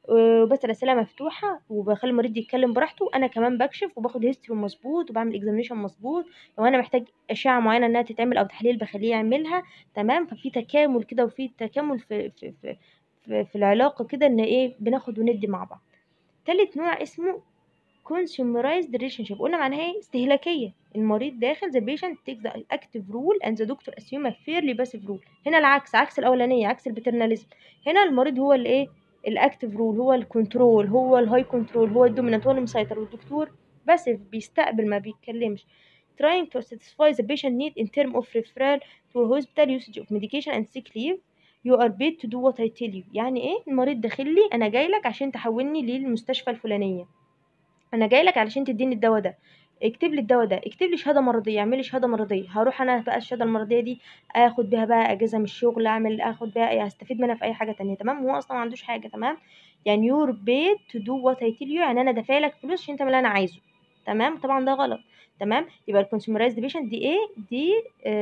وبس الاسئله مفتوحه وبخلي المريض يتكلم براحته انا كمان بكشف وباخد هيستوري مظبوط وبعمل اكزامينشن مظبوط لو انا محتاج اشعه معينه انها تتعمل او تحليل بخليه يعملها تمام ففي تكامل كده وفي تكامل في في في, في, في العلاقه كده ان ايه بناخد وندي مع بعض تالت نوع اسمه consumerized relationship قلنا معناها ايه استهلاكيه المريض داخل the patient takes the active rule and the doctor assume a fairly passive rule هنا العكس عكس الاولانيه عكس الباترناليزم هنا المريض هو اللي ايه الاكتيف رول هو الكنترول هو الهاي كنترول هو الدومينانت هو المسيطر والدكتور باسيف بيستقبل ما بيتكلمش trying to satisfy the patient need in term of referral to a hospital usage of medication and sick leave you are paid to do what I tell you يعني ايه المريض داخل لي انا جاي لك عشان تحولني للمستشفى الفلانيه انا جاي لك علشان تديني الدواء ده اكتب لي الدواء ده اكتب لي شهاده مرضيه اعمل لي شهاده مرضيه هروح انا بقى الشهاده المرضيه دي اخد بيها بقى اجازه من الشغل اعمل اخد بيها ايه هستفيد منها في اي حاجه تانية تمام هو اصلا ما عندوش حاجه تمام يعني يور بيد تو دو وات اي تيل يو يعني انا دافع لك فلوس عشان تعمل اللي انا عايزه تمام طبعا ده غلط تمام يبقى الكونسيومرايزد بيشنت دي ايه دي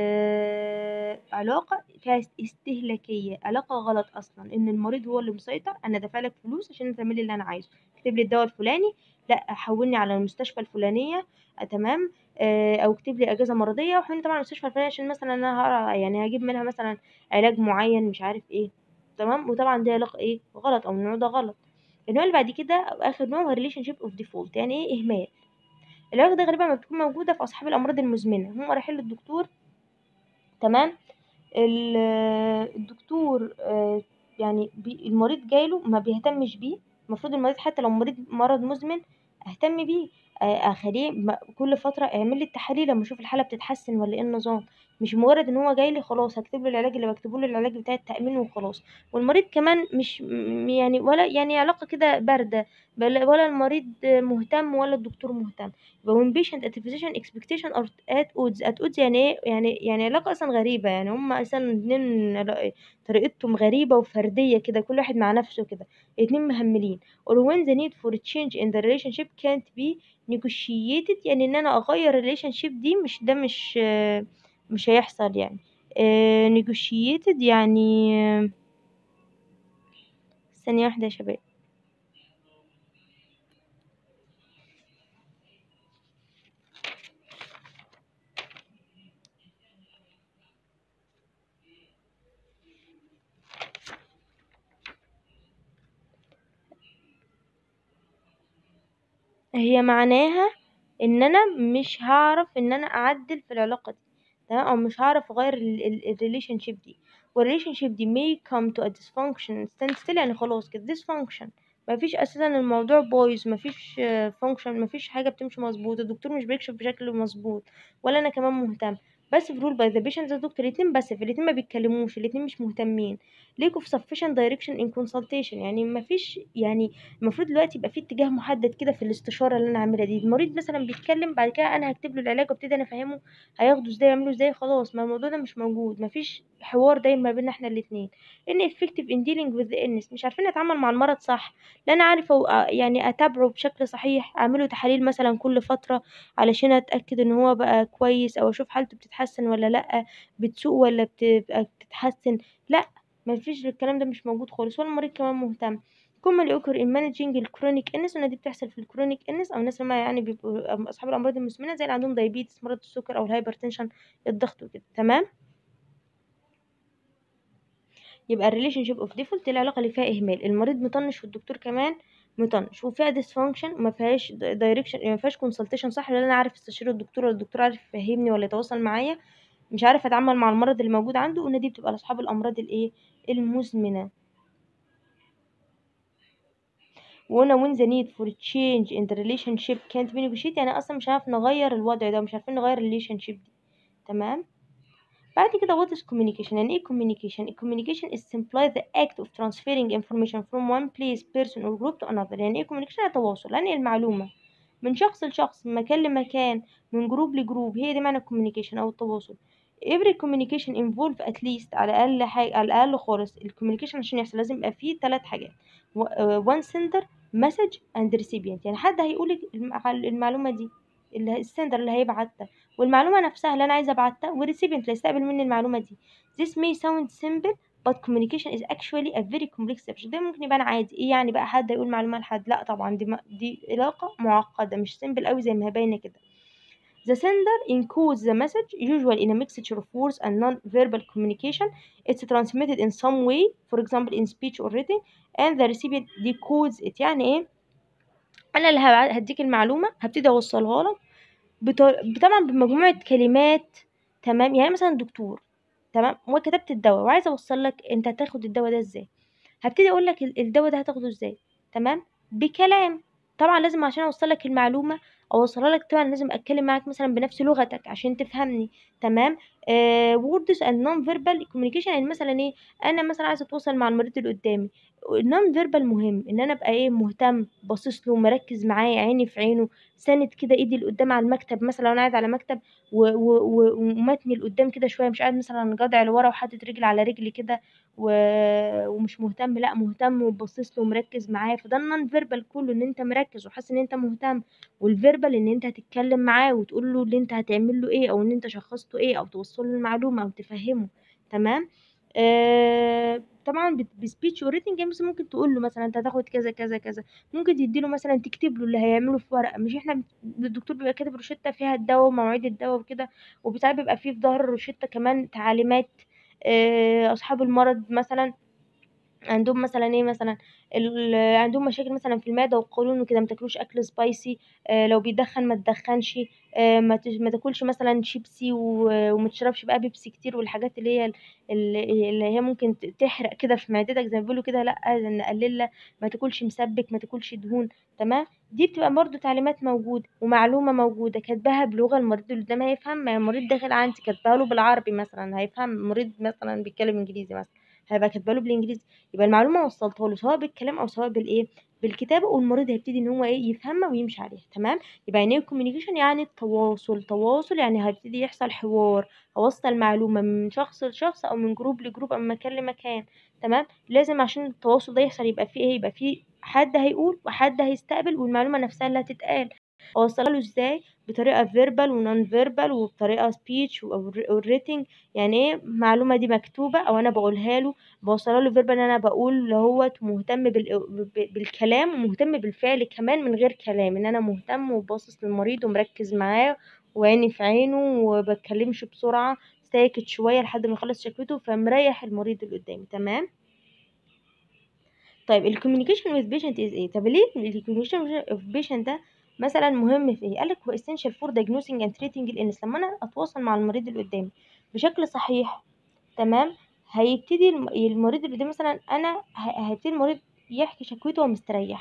آه علاقه فيها استهلاكيه علاقه غلط اصلا ان المريض هو اللي مسيطر انا دافع لك فلوس عشان تعمل لي اللي انا عايزه اكتب لي الدواء الفلاني لا حولني على المستشفى الفلانيه آه تمام آه او اكتب لي اجازه مرضيه وحولني طبعا المستشفى الفلانيه عشان مثلا انا هقرا يعني هجيب منها مثلا علاج معين مش عارف ايه تمام وطبعا دي علاقه ايه غلط او النوع ده غلط النوع اللي بعد كده او اخر نوع هو ريليشن شيب اوف ديفولت يعني ايه اهمال العلاقه دي غالبا ما بتكون موجوده في اصحاب الامراض المزمنه هم رايحين للدكتور تمام الدكتور آه يعني المريض جايله ما بيهتمش بيه المفروض المريض حتى لو مريض مرض مزمن اهتم بيه اخليه كل فتره اعمل لي التحاليل لما اشوف الحاله بتتحسن ولا ايه النظام مش مجرد ان هو جاي لي خلاص هكتب له العلاج اللي بكتبه له العلاج بتاع التامين وخلاص والمريض كمان مش يعني ولا يعني علاقه كده بارده ولا المريض مهتم ولا الدكتور مهتم يبقى when patient at physician expectation are at odds at odds يعني ايه يعني يعني علاقه اصلا غريبه يعني هم اصلا اتنين طريقتهم غريبه وفرديه كده كل واحد مع نفسه كده اتنين مهملين or when the need for change in the relationship can't be negotiated يعني ان انا اغير الريليشن شيب دي مش ده مش مش هيحصل يعني uh, negotiated يعني ثانية واحدة يا شباب هي معناها ان انا مش هعرف ان انا اعدل في العلاقه دي تمام او مش هعرف اغير الريليشن شيب دي والريليشن شيب دي may come to a dysfunction stand still يعني خلاص كده dysfunction مفيش اساسا الموضوع بايظ مفيش فانكشن مفيش حاجه بتمشي مظبوط الدكتور مش بيكشف بشكل مظبوط ولا انا كمان مهتم بس في رول باي ذا بيشنت ذا دكتور الاتنين بس في الاتنين ما بيتكلموش الاتنين مش مهتمين ليك اوف sufficient direction in consultation يعني ما فيش يعني المفروض دلوقتي يبقى في اتجاه محدد كده في الاستشاره اللي انا عاملها دي المريض مثلا بيتكلم بعد كده انا هكتب له العلاج وابتدي انا افهمه هياخده ازاي يعمله ازاي خلاص ما الموضوع ده مش موجود ما فيش حوار دايما ما بيننا احنا الاتنين ان effective in dealing with the illness مش عارفين نتعامل مع المرض صح لا انا عارفه أو- يعني اتابعه بشكل صحيح اعمله تحاليل مثلا كل فتره علشان اتاكد ان هو بقى كويس او اشوف حالته بتتحسن ولا لا بتسوء ولا بتبقى بتتحسن لا ما فيش الكلام ده مش موجود خالص ولا المريض كمان مهتم كومن يوكر ان مانجينج الكرونيك انس دي بتحصل في الكرونيك انس او الناس اللي هم يعني بيبقوا اصحاب الامراض المزمنه زي اللي عندهم دايبيتس مرض السكر او الهايبرتنشن الضغط وكده تمام يبقى الريليشن شيب اوف ديفولت العلاقه اللي فيها اهمال المريض مطنش والدكتور كمان مطنش وفيها ديسفانكشن وما فيهاش دايركشن ما فيهاش كونسلتيشن صح ولا انا عارف استشير الدكتور ولا الدكتور عارف يفهمني ولا يتواصل معايا مش عارف اتعامل مع المرض اللي موجود عنده وان دي بتبقى لاصحاب الامراض الايه المزمنه وانا when the need for change in the relationship can't be negotiated يعني اصلا مش عارف نغير الوضع ده مش عارفين نغير الريليشن شيب دي تمام بعد كده what is communication يعني ايه communication communication is simply the act of transferring information from one place person or group to another يعني ايه communication يعني تواصل يعني المعلومة من شخص لشخص من مكان لمكان من جروب لجروب هي دي معنى communication او التواصل every communication involve at least على الاقل حاجة على الاقل خالص الكوميونيكيشن عشان يحصل لازم يبقى فيه ثلاث حاجات و- آه، one sender message and recipient يعني حد هيقول لك المع- المعلومة دي اللي السندر اللي هيبعتها والمعلومة نفسها اللي أنا عايزة أبعتها والريسيبينت اللي هيستقبل مني المعلومة دي this may sound simple but communication is actually a very complex subject ده ممكن يبان عادي ايه يعني بقى حد يقول معلومة لحد لا طبعا دي م- دي علاقة معقدة مش simple قوي زي ما هي باينة كده The sender encodes the message usually in a mixture of words and non-verbal communication. It's transmitted in some way, for example in speech or written, and the recipient decodes it. يعني ايه؟ أنا اللي هبع- هديك المعلومة هبتدي أوصلها لك بط- طبعا بمجموعة كلمات تمام يعني مثلا دكتور تمام وكتبت الدواء وعايزة أوصل لك أنت هتاخد الدواء ده ازاي هبتدي أقول لك ال- الدواء ده هتاخده ازاي تمام بكلام طبعا لازم عشان أوصل لك المعلومة أوصلها لك طبعا لازم أتكلم معاك مثلا بنفس لغتك عشان تفهمني تمام آه words and non-verbal communication يعني مثلا ايه أنا مثلا عايزة أتواصل مع المريض اللي قدامي النون فيربال مهم ان انا ابقى ايه مهتم باصص له مركز معاه عيني في عينه ساند كده ايدي لقدام على المكتب مثلا لو انا قاعد على مكتب و- و- و- ومتني لقدام كده شويه مش قاعد مثلا جدع لورا وحاطط رجل على رجل كده و- ومش مهتم لا مهتم وباصص له ومركز معاه فده النون فيربال كله ان انت مركز وحاسس ان انت مهتم والفيربال ان انت هتتكلم معاه وتقول له اللي انت هتعمل له ايه او ان انت شخصته ايه او توصل له المعلومه او تفهمه تمام آه طبعا بسبيتش وريتنج يعني مثلا ممكن تقول له مثلا انت هتاخد كذا كذا كذا ممكن تديله مثلا تكتب له اللي هيعمله في ورقه مش احنا بت- الدكتور بيبقى كاتب روشته فيها الدواء ومواعيد الدواء وكده وساعات بيبقى فيه في ظهر الروشته كمان تعليمات آه، اصحاب المرض مثلا عندهم مثلا ايه مثلا ال- عندهم مشاكل مثلا في المعده والقولون وكده ما تاكلوش اكل سبايسي آه لو بيدخن ما تدخنش آه ما تش- ما تاكلش مثلا شيبسي و- وما تشربش بقى بيبسي كتير والحاجات اللي هي ال- ال- اللي هي ممكن ت- تحرق كده في معدتك زي ما بيقولوا كده لا نقللها ما تاكلش مسبك ما تاكلش دهون تمام دي بتبقى برضو تعليمات موجوده ومعلومه موجوده كاتباها بلغه المريض اللي قدامها هيفهم ما المريض داخل عندي كاتباها له بالعربي مثلا هيفهم مريض مثلا بيتكلم انجليزي مثلا هيبقى كاتبه له بالانجليزي يبقى المعلومه وصلتها له سواء بالكلام او سواء بالايه بالكتابه والمريض هيبتدي ان هو ايه يفهمها ويمشي عليها تمام يبقى يعني ايه كوميونيكيشن يعني التواصل تواصل يعني هيبتدي يحصل حوار اوصل معلومه من شخص لشخص او من جروب لجروب او من مكان لمكان تمام لازم عشان التواصل ده يحصل يبقى فيه ايه يبقى فيه حد هيقول وحد هيستقبل والمعلومه نفسها اللي هتتقال اوصلها له ازاي بطريقه فيربال ونون فيربال وبطريقه سبيتش او ريتنج يعني ايه المعلومه دي مكتوبه او انا بقولها له بوصلها له فيربال ان انا بقول اللي هو مهتم بال... ب- بالكلام ومهتم بالفعل كمان من غير كلام ان انا مهتم وباصص للمريض ومركز معاه وعيني في عينه وبتكلمش بسرعه ساكت شويه لحد ما يخلص شكوته فمريح المريض اللي قدامي تمام طيب الكوميونيكيشن with patient is ايه طب ليه الكوميونيكيشن with patient ده مثلا مهم في ايه قالك هو essential for diagnosing and treating الانس لما انا اتواصل مع المريض اللي قدامي بشكل صحيح تمام هيبتدي الم- المريض اللي قدامي مثلا انا ه- هيبتدي المريض يحكي شكوته وهو مستريح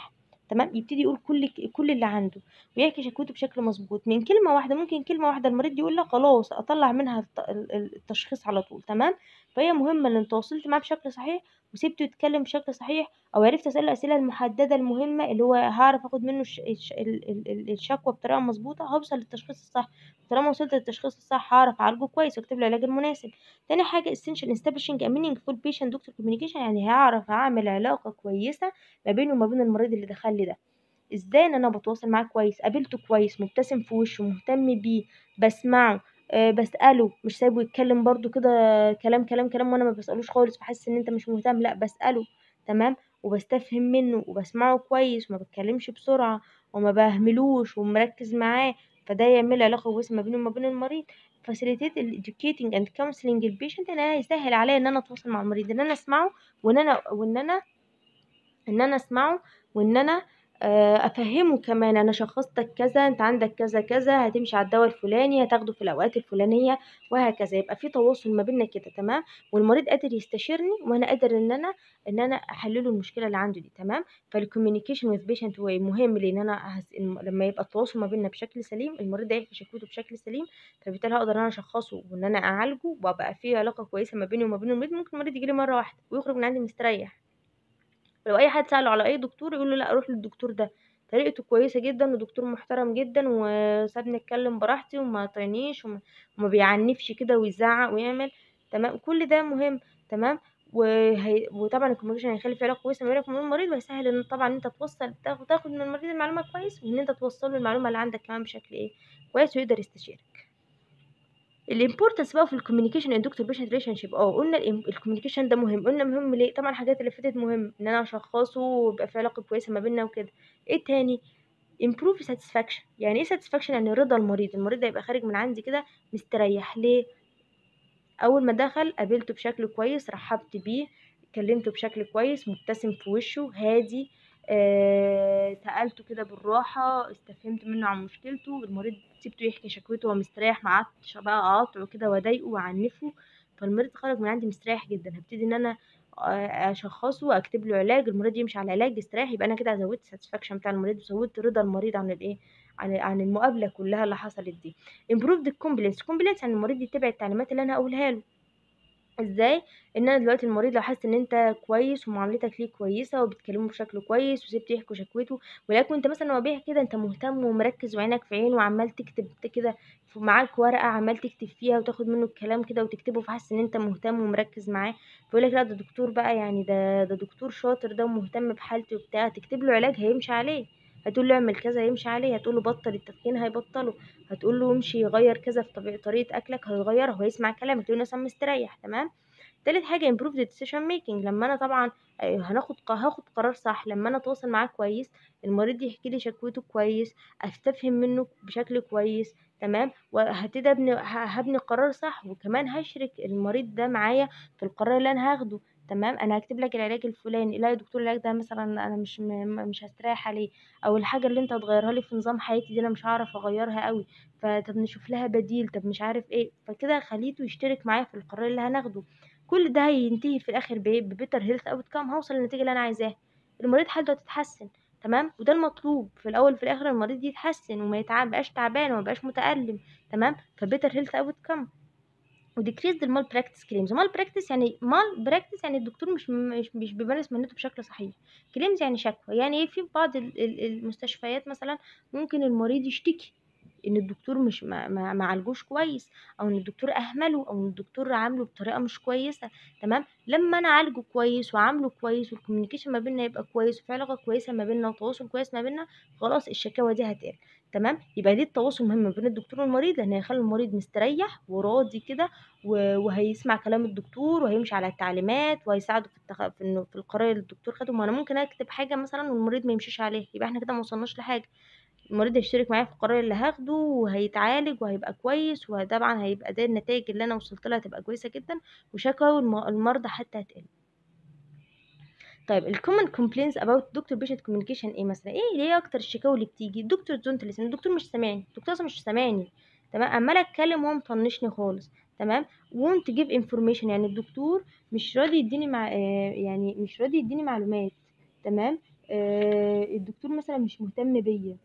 تمام يبتدي يقول كل كل اللي عنده ويحكي شكوته بشكل مظبوط من كلمه واحده ممكن كلمه واحده المريض يقول لك خلاص اطلع منها الت- ال- ال- التشخيص على طول تمام فهي مهمه ان انت وصلت معاه بشكل صحيح وسبته يتكلم بشكل صحيح او عرفت اساله الاسئله المحدده المهمه اللي هو هعرف اخد منه الش- الش- ال- ال- ال- الشكوى بطريقه مظبوطه هوصل للتشخيص الصح طالما وصلت للتشخيص الصح هعرف اعالجه كويس واكتب له العلاج المناسب تاني حاجه essential establishing a meaningful patient doctor communication يعني هعرف اعمل علاقه كويسه ما بينه وما بين المريض اللي دخل لي ده ازاي ان انا بتواصل معاه كويس قابلته كويس مبتسم في وشه مهتم بيه بسمعه أه بسأله مش سايبه يتكلم برضو كده كلام كلام كلام وانا ما بسألوش خالص بحس ان انت مش مهتم لا بسأله تمام وبستفهم منه وبسمعه كويس وما بتكلمش بسرعة وما بهملوش ومركز معاه فده يعمل علاقة كويسة ما بينه وما بين المريض facilitate ال educating and counseling البيشنت ان انا يسهل عليا ان انا اتواصل مع المريض ان انا اسمعه وان انا وان انا ان انا اسمعه وان انا آه، افهمه كمان انا شخصتك كذا انت عندك كذا كذا هتمشي على الدواء الفلاني هتاخده في الاوقات الفلانيه وهكذا يبقى في تواصل ما بيننا كده تمام والمريض قادر يستشيرني وانا قادر ان انا ان انا احلله المشكله اللي عنده دي تمام فالكوميونيكيشن وذ بيشنت واي مهم لان انا هس... الم- لما يبقى التواصل ما بيننا بشكل سليم المريض هيحكي شكوته بشكل سليم فبالتالي هقدر انا اشخصه وان انا اعالجه وابقى في علاقه كويسه ما بيني وما بين المريض ممكن المريض يجي لي مره واحده ويخرج من عندي مستريح ولو اي حد سأله على اي دكتور يقول له لا روح للدكتور ده طريقته كويسة جدا ودكتور محترم جدا وسابني اتكلم براحتي وما طعنيش وما, وما بيعنفش كده ويزعق ويعمل تمام كل ده مهم تمام وهي... وطبعا الكوميونيكيشن هيخلي في علاقه كويسه ما بينك وبين المريض وهيسهل ان طبعا انت توصل تاخد تاخد من المريض المعلومه كويس وان انت توصل له المعلومه اللي عندك كمان بشكل ايه كويس ويقدر يستشيرك الامبورتنس بقى في الكوميونيكيشن ان دكتور بيشنت ريليشن شيب اه قلنا الكوميونيكيشن ده مهم قلنا مهم ليه طبعا الحاجات اللي فاتت مهم ان انا اشخصه ويبقى في علاقه كويسه ما بيننا وكده ايه تاني improve satisfaction يعني ايه satisfaction يعني رضا المريض المريض هيبقى خارج من عندي كده مستريح ليه اول ما دخل قابلته بشكل كويس رحبت بيه كلمته بشكل كويس مبتسم في وشه هادي آه، سألته كده بالراحة استفهمت منه عن مشكلته المريض سيبته يحكي شكوته وهو مستريح ما قعدتش بقى اقاطعه كده واضايقه واعنفه فالمريض خرج من عندي مستريح جدا هبتدي ان انا آه، اشخصه واكتب له علاج المريض يمشي على العلاج يستريح يبقى انا كده زودت الساتسفاكشن بتاع المريض وزودت رضا المريض عن الايه عن عن المقابله كلها اللي حصلت دي improved الكومبلينس الكومبلينس يعني المريض يتبع التعليمات اللي انا اقولها له ازاي ان انا دلوقتي المريض لو حاسس ان انت كويس ومعاملتك ليه كويسه وبتكلمه بشكل كويس وسبت يحكوا شكوته ولكن انت مثلا لما بيحكي كده انت مهتم ومركز وعينك في عينه وعمال تكتب كده ف- معاك ورقه عمال تكتب فيها وتاخد منه الكلام كده وتكتبه فحاسس ان انت مهتم ومركز معاه فيقول لك لا ده دكتور بقى يعني ده ده دكتور شاطر ده ومهتم بحالتي وبتاع تكتب له علاج هيمشي عليه هتقول له اعمل كذا هيمشي عليه هتقول له بطل التدخين هيبطله هتقول له امشي يغير كذا في طبيعة طريقة اكلك هيغيرها وهيسمع كلامك تقول له مثلا مستريح تمام تالت حاجة improve the decision making لما انا طبعا آه، هناخد ق- هاخد قرار صح لما انا اتواصل معاه كويس المريض يحكي لي شكوته كويس استفهم منه بشكل كويس تمام وهبتدي ابني ه- هبني قرار صح وكمان هشرك المريض ده معايا في القرار اللي انا هاخده تمام انا هكتب لك العلاج الفلاني لا يا دكتور العلاج ده مثلا انا مش م- مش هستريح عليه او الحاجه اللي انت هتغيرها لي في نظام حياتي دي انا مش هعرف اغيرها قوي فطب نشوف لها بديل طب مش عارف ايه فكده خليته يشترك معايا في القرار اللي هناخده كل ده هينتهي في الاخر بايه ببيتر هيلث اوت كام هوصل للنتيجه اللي انا عايزاها المريض حالته هتتحسن تمام وده المطلوب في الاول وفي الاخر المريض يتحسن وما يتعب بقاش تعبان وما بقاش متألم تمام فبيتر هيلث اوت كام وديكريز المال براكتس كليمز مال براكتس يعني مال براكتس يعني الدكتور مش مش مش بيمارس مهنته بشكل صحيح كليمز يعني شكوى يعني ايه في بعض ال- ال- المستشفيات مثلا ممكن المريض يشتكي ان الدكتور مش ما, ما, ما عالجوش كويس او ان الدكتور اهمله او ان الدكتور عامله بطريقه مش كويسه تمام لما انا اعالجه كويس وعامله كويس والكوميونيكيشن ما بيننا يبقى كويس وفي علاقه كويسه ما بيننا وتواصل كويس ما بيننا خلاص الشكاوى دي هتقل تمام يبقى دي التواصل مهم ما بين الدكتور والمريض لان هيخلي المريض مستريح وراضي كده و- وهيسمع كلام الدكتور وهيمشي على التعليمات وهيساعده في التخ... في, إنه في القرار اللي الدكتور خده ما انا ممكن اكتب حاجه مثلا والمريض ما يمشيش عليها يبقى احنا كده ما وصلناش لحاجه المريض هيشترك معايا في القرار اللي هاخده وهيتعالج وهيبقى كويس وطبعا هيبقى ده النتائج اللي انا وصلت لها هتبقى كويسه جدا وشكوى الم- المرضى حتى هتقل طيب الكومن كومبلينز اباوت دكتور بيشنت كوميونيكيشن ايه مثلا ايه ليه اكتر الشكاوى اللي بتيجي الدكتور دونت لسن الدكتور مش سامعني الدكتور اصلا مش سامعني تمام عمال اتكلم وهو مطنشني خالص تمام won't give information يعني الدكتور مش راضي يديني مع آه، يعني مش راضي يديني معلومات تمام آه الدكتور مثلا مش مهتم بيا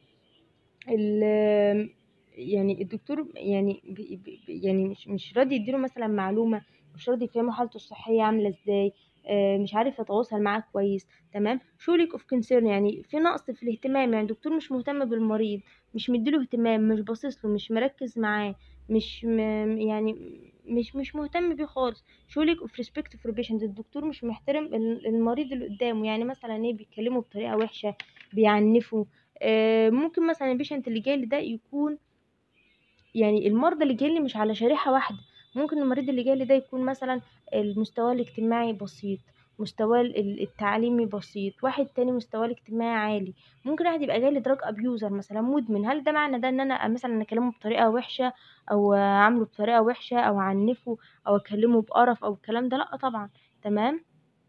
ال- يعني الدكتور يعني بي بي يعني مش مش راضي يديله مثلا معلومة مش راضي يفهمه حالته الصحية عاملة ازاي آه، مش عارف يتواصل معاه كويس تمام شوليك اوف كونسيرن يعني في نقص في الاهتمام يعني الدكتور مش مهتم بالمريض مش مديله اهتمام مش باصص له مش مركز معاه مش م يعني مش مش مهتم بيه خالص شوليك اوف ريسبكت فور بيشنت الدكتور مش محترم ال- المريض اللي قدامه يعني مثلا ايه بيتكلموا بطريقة وحشة بيعنفوا آه، ممكن مثلا البيشنت اللي جاي لي ده يكون يعني المرضى اللي جاي لي مش على شريحة واحدة ممكن المريض اللي جاي لي ده يكون مثلا المستوى الاجتماعي بسيط مستواه ال- التعليمي بسيط واحد تاني مستواه الاجتماعي عالي ممكن واحد يبقى جاي لي دراج ابيوزر مثلا مدمن هل ده معنى ده ان انا مثلا اكلمه بطريقة وحشة او اعامله بطريقة وحشة او اعنفه او اكلمه بقرف او الكلام ده لا طبعا تمام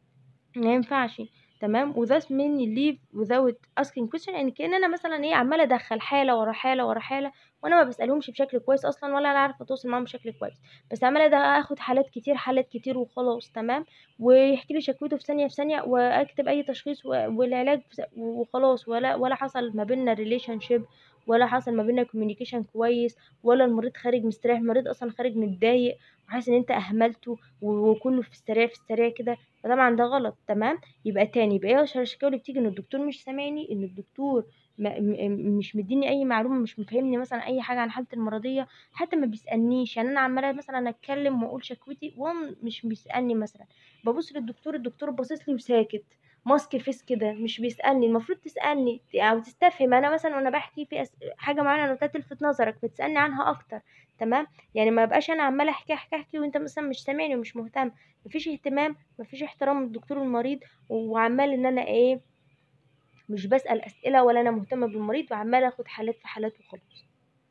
ما ينفعش تمام وthus many leave without asking question يعني كأن انا مثلا ايه عماله ادخل حاله ورا حاله ورا حاله وانا ما بسالهمش بشكل كويس اصلا ولا انا عارفه اتواصل معاهم بشكل كويس بس عماله ده اخد حالات كتير حالات كتير وخلاص تمام ويحكي لي شكوته في ثانيه في ثانيه واكتب اي تشخيص و- والعلاج في ث- وخلاص ولا ولا حصل ما بيننا ريليشن شيب ولا حصل ما بيننا كوميونيكيشن كويس ولا المريض خارج مستريح المريض اصلا خارج متضايق وحاسس ان انت اهملته و- وكله في السريع في السريع كده فطبعا ده غلط تمام يبقى تاني يبقى ايه اشهر الشكاوى اللي بتيجي ان الدكتور مش سامعني ان الدكتور ما م- مش مديني اي معلومه مش مفهمني مثلا اي حاجه عن حالتي المرضيه حتى ما بيسالنيش يعني انا عماله مثلا اتكلم واقول شكوتي وهو مش بيسالني مثلا ببص للدكتور الدكتور باصص لي وساكت ماسك فيس كده مش بيسالني المفروض تسالني او تستفهم انا مثلا وانا بحكي في أس... حاجه معينه انا قلتها تلفت نظرك فتسالني عنها اكتر تمام يعني ما بقاش انا عماله احكي احكي احكي وانت مثلا مش سامعني ومش مهتم مفيش اهتمام مفيش احترام للدكتور والمريض وعمال ان انا ايه مش بسأل اسئلة ولا انا مهتمة بالمريض وعمال اخد حالات في حالات وخلاص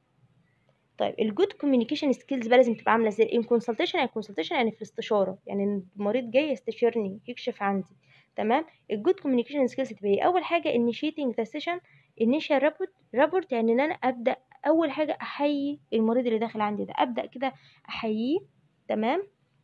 طيب الجود كوميونيكيشن سكيلز بقى لازم تبقى عامله ازاي ان كونسلتيشن يعني كونسلتيشن يعني في الاستشاره يعني المريض جاي يستشيرني يكشف عندي تمام الجود كوميونيكيشن سكيلز تبقى ايه اول حاجه initiating the session initial report report يعني ان انا ابدا اول حاجه احيي المريض اللي داخل عندي ده ابدا كده احييه تمام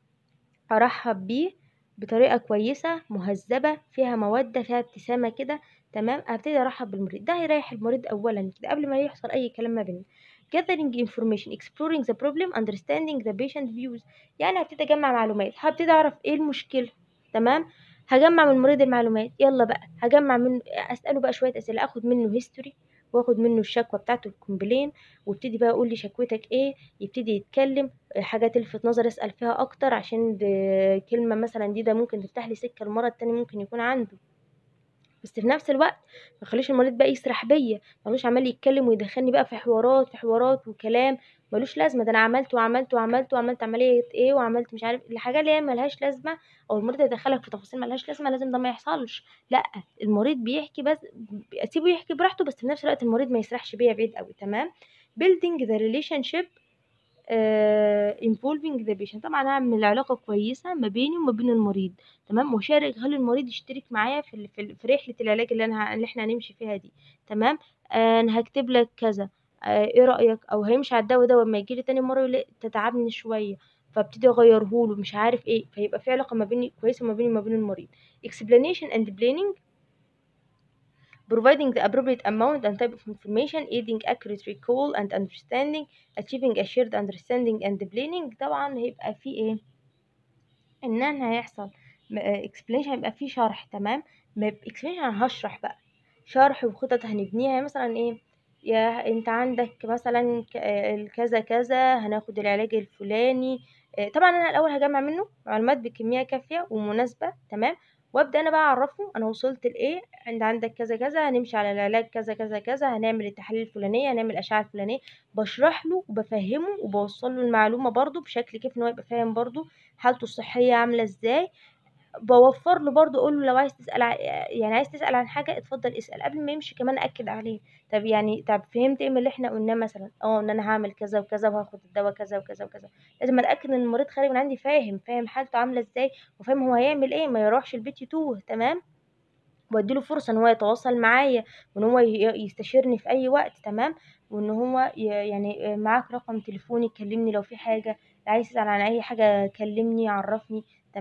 ارحب بيه بطريقه كويسه مهذبه فيها موده فيها ابتسامه كده تمام ابتدي ارحب بالمريض ده هيريح المريض اولا كده قبل ما يحصل اي كلام ما بيننا gathering information exploring the problem understanding the patient views يعني هبتدي اجمع معلومات هبتدي اعرف ايه المشكله تمام هجمع من المريض المعلومات يلا بقى هجمع من اساله بقى شويه اسئله اخد منه هيستوري واخد منه الشكوى بتاعته الكومبلين وابتدي بقى اقول لي شكوتك ايه يبتدي يتكلم حاجة تلفت نظر اسأل فيها اكتر عشان بكلمة مثلا دي ده ممكن تفتح لي سكة المرض التاني ممكن يكون عنده بس في نفس الوقت ما خليش المريض بقى يسرح بيا ملوش عمال يتكلم ويدخلني بقى في حوارات في حوارات وكلام ملوش لازمه ده انا عملت وعملت وعملت وعملت عمليه ايه وعملت مش عارف الحاجه اللي هي ملهاش لازمه او المريض يدخلك في تفاصيل ملهاش لازمه لازم ده ما يحصلش لا المريض بيحكي بس اسيبه يحكي براحته بس في نفس الوقت المريض ما يسرحش بيا بعيد قوي تمام building the relationship آه involving the patient طبعا اعمل علاقه كويسه ما بيني وما بين المريض تمام وشارك خلي المريض يشترك معايا في ال- في, ال- في رحله العلاج اللي انا ه- اللي احنا هنمشي فيها دي تمام آه انا هكتب لك كذا آه ايه رايك او هيمشي على الدواء ده وما يجي لي تاني مره يقول لي تتعبني شويه فابتدي اغيره له مش عارف ايه فيبقى في علاقه ما بيني كويسه ما بيني وما بين المريض explanation and planning providing the appropriate amount and type of information aiding accurate recall and understanding achieving a shared understanding and planning طبعا هيبقى في ايه ان انا هيحصل explanation هيبقى في شرح تمام ما يبقى explanation انا هشرح بقى شرح وخطط هنبنيها يعني مثلا ايه يا انت عندك مثلا ك- آه، كذا كذا هناخد العلاج الفلاني آه، طبعا انا الاول هجمع منه معلومات بكميه كافيه ومناسبه تمام وابدا انا بقى اعرفه انا وصلت لايه عند عندك كذا كذا هنمشي على العلاج كذا كذا كذا هنعمل التحاليل الفلانيه هنعمل الاشعه الفلانيه بشرح له وبفهمه وبوصل له المعلومه برضو بشكل كيف ان هو يبقى فاهم برضو حالته الصحيه عامله ازاي بوفر له برضو اقول له لو عايز تسال ع- يعني عايز تسال عن حاجه اتفضل اسال قبل ما يمشي كمان اكد عليه طب يعني طب فهمت ايه من اللي احنا قلناه مثلا اه ان انا هعمل كذا وكذا وهاخد الدواء كذا وكذا وكذا لازم اتاكد ان المريض خارج من عندي فاهم فاهم حالته عامله ازاي وفاهم هو هيعمل ايه ما يروحش البيت يتوه تمام واديله فرصه ان هو يتواصل معايا وان هو ي- يستشيرني في اي وقت تمام وان هو ي- يعني معاك رقم تليفوني كلمني لو في حاجه عايز تسال عن اي حاجه كلمني عرفني تمام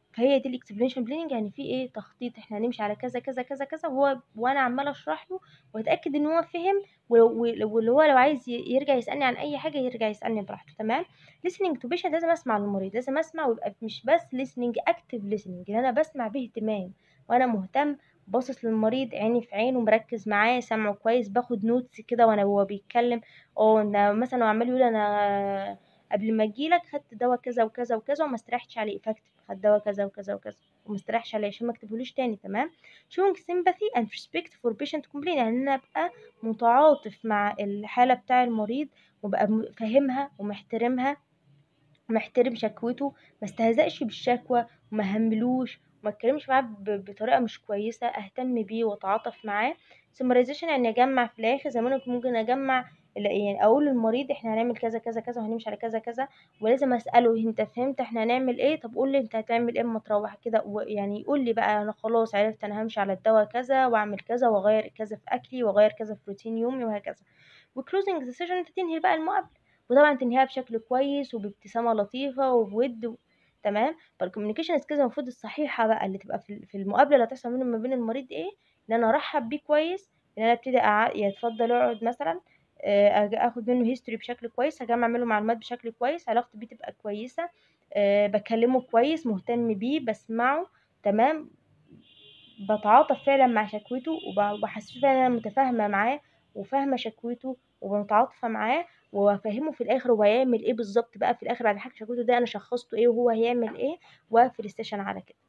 فهي دي الاكسبلانيشن بلاننج يعني في ايه تخطيط احنا هنمشي على كذا كذا كذا كذا وهو وانا عماله اشرح له واتاكد ان هو فهم واللي هو لو عايز يرجع يسالني عن اي حاجه يرجع يسالني براحته تمام listening to patient لازم اسمع للمريض لازم اسمع ويبقى مش بس listening active listening ان انا بسمع باهتمام وانا مهتم باصص للمريض عيني في عينه مركز معاه سامعه كويس باخد نوتس كده وانا وهو بيتكلم اه انا مثلا عمال يقول انا قبل ما اجيلك خدت دواء كذا وكذا وكذا وما استريحتش عليه افكتيف خد دواء كذا وكذا وكذا وما استريحش عليه عشان ما اكتبهولوش تاني تمام showing sympathy and respect for patient complaint يعني ان انا ابقى متعاطف مع الحاله بتاع المريض وابقى فاهمها ومحترمها محترم شكوته ما استهزأش بالشكوى وما هملوش وما اتكلمش معاه بطريقه مش كويسه اهتم بيه واتعاطف معاه summarization يعني اجمع في الاخر زي ما ممكن اجمع يعني اقول للمريض احنا هنعمل كذا كذا كذا وهنمشي على كذا كذا ولازم اساله انت فهمت احنا هنعمل ايه طب قول لي انت هتعمل ايه اما تروح كده يعني يقول لي بقى انا خلاص عرفت انا همشي على الدواء كذا واعمل كذا واغير كذا في اكلي واغير كذا في روتين يومي وهكذا وكلوزنج ديسيجن انت تنهي بقى المقابله وطبعا تنهيها بشكل كويس وبابتسامه لطيفه وبود و... تمام فالكوميونيكيشن سكيلز المفروض الصحيحه بقى اللي تبقى في المقابله اللي هتحصل ما بين المريض ايه ان انا ارحب بيه كويس ان انا ابتدي أع... يتفضل اقعد مثلا اخد منه هيستوري بشكل كويس هجمع منه معلومات بشكل كويس علاقتي بيه تبقى كويسه أه بكلمه كويس مهتم بيه بسمعه تمام بتعاطف فعلا مع شكوته وبحسسه فعلا انا متفاهمه معاه وفاهمه شكوته ومتعاطفه معاه وافهمه في الاخر هو هيعمل ايه بالظبط بقى في الاخر بعد حكي شكوته ده انا شخصته ايه وهو هيعمل ايه واقفل السيشن على كده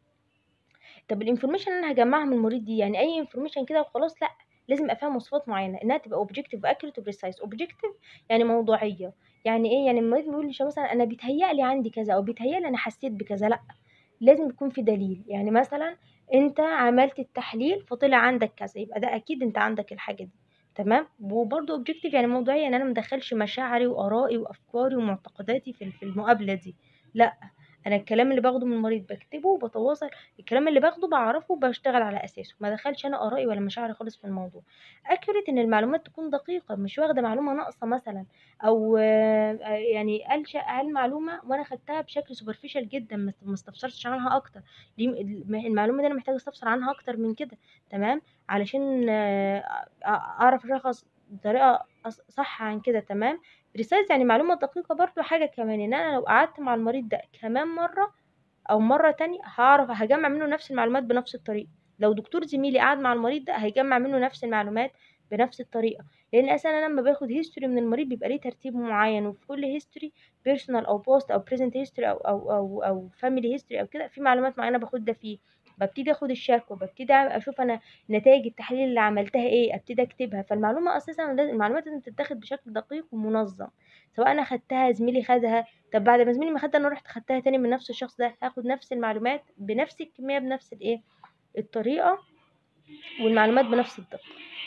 طب الانفورميشن اللي انا هجمعها من المريض دي يعني اي انفورميشن كده وخلاص لا لازم يبقى فيها مواصفات معينه انها تبقى اوبجكتيف واكيوريت وبريسايز اوبجكتيف يعني موضوعيه يعني ايه يعني المريض بيقول لي مثلا انا بيتهيأ لي عندي كذا او بيتهيأ لي انا حسيت بكذا لا لازم يكون في دليل يعني مثلا انت عملت التحليل فطلع عندك كذا يبقى ده اكيد انت عندك الحاجه دي تمام وبرضه اوبجكتيف يعني موضوعيه يعني انا مدخلش مشاعري وارائي وافكاري ومعتقداتي في المقابله دي لا انا الكلام اللي باخده من المريض بكتبه وبتواصل الكلام اللي باخده بعرفه وبشتغل على اساسه ما دخلش انا ارائي ولا مشاعري خالص في الموضوع اكيوريت ان المعلومات تكون دقيقه مش واخده معلومه ناقصه مثلا او يعني قال قال معلومه وانا خدتها بشكل سوبرفيشال جدا ما استفسرتش عنها اكتر دي المعلومه دي انا محتاجه استفسر عنها اكتر من كده تمام علشان اعرف اشخص بطريقه صح عن كده تمام بريسايز يعني معلومة دقيقة برضو حاجة كمان ان انا لو قعدت مع المريض ده كمان مرة او مرة تانية هعرف هجمع منه نفس المعلومات بنفس الطريقة لو دكتور زميلي قعد مع المريض ده هيجمع منه نفس المعلومات بنفس الطريقة لان اصلا انا لما باخد هيستوري من المريض بيبقى ليه ترتيب معين وفي كل هيستوري بيرسونال او بوست او بريزنت هيستوري او او او او فاميلي هيستوري او كده في معلومات معينة باخد ده فيه ببتدي اخد الشكوى ببتدي اشوف انا نتائج التحليل اللي عملتها ايه ابتدي اكتبها فالمعلومه اساسا المعلومات لازم تتاخد بشكل دقيق ومنظم سواء انا خدتها زميلي خدها طب بعد ما زميلي ما خدها انا رحت خدتها تاني من نفس الشخص ده هاخد نفس المعلومات بنفس الكميه بنفس الايه الطريقه والمعلومات بنفس الدقه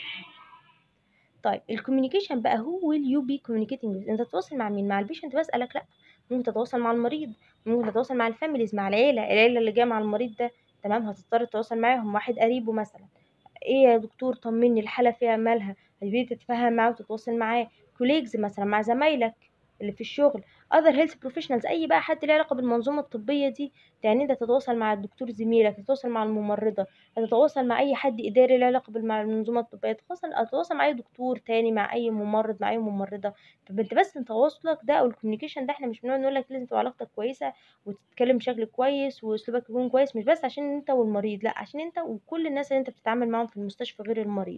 طيب الكوميونيكيشن بقى هو ويل يو بي كوميونيكيتنج انت تتواصل مع مين مع البيشنت بس قالك لا ممكن تتواصل مع المريض ممكن تتواصل مع الفاميليز مع العيله العيله اللي جايه مع المريض ده تمام هتضطر تتواصل معاهم واحد قريبه مثلا ايه يا دكتور طمني الحاله فيها مالها هتبتدي تتفاهم معاه وتتواصل معاه كوليجز مثلا مع زمايلك اللي في الشغل other health professionals اي بقى حد له علاقه بالمنظومه الطبيه دي يعني انت تتواصل مع الدكتور زميلك تتواصل مع الممرضه تتواصل مع اي حد اداري له علاقه بالمنظومه الطبيه تتواصل تتواصل مع اي دكتور تاني مع اي ممرض مع اي ممرضه فانت بس من تواصلك ده او الكوميونيكيشن ده احنا مش بنقعد نقول لك لازم تبقى علاقتك كويسه وتتكلم بشكل كويس واسلوبك يكون كويس مش بس عشان انت والمريض لا عشان انت وكل الناس اللي انت بتتعامل معاهم في المستشفى غير المريض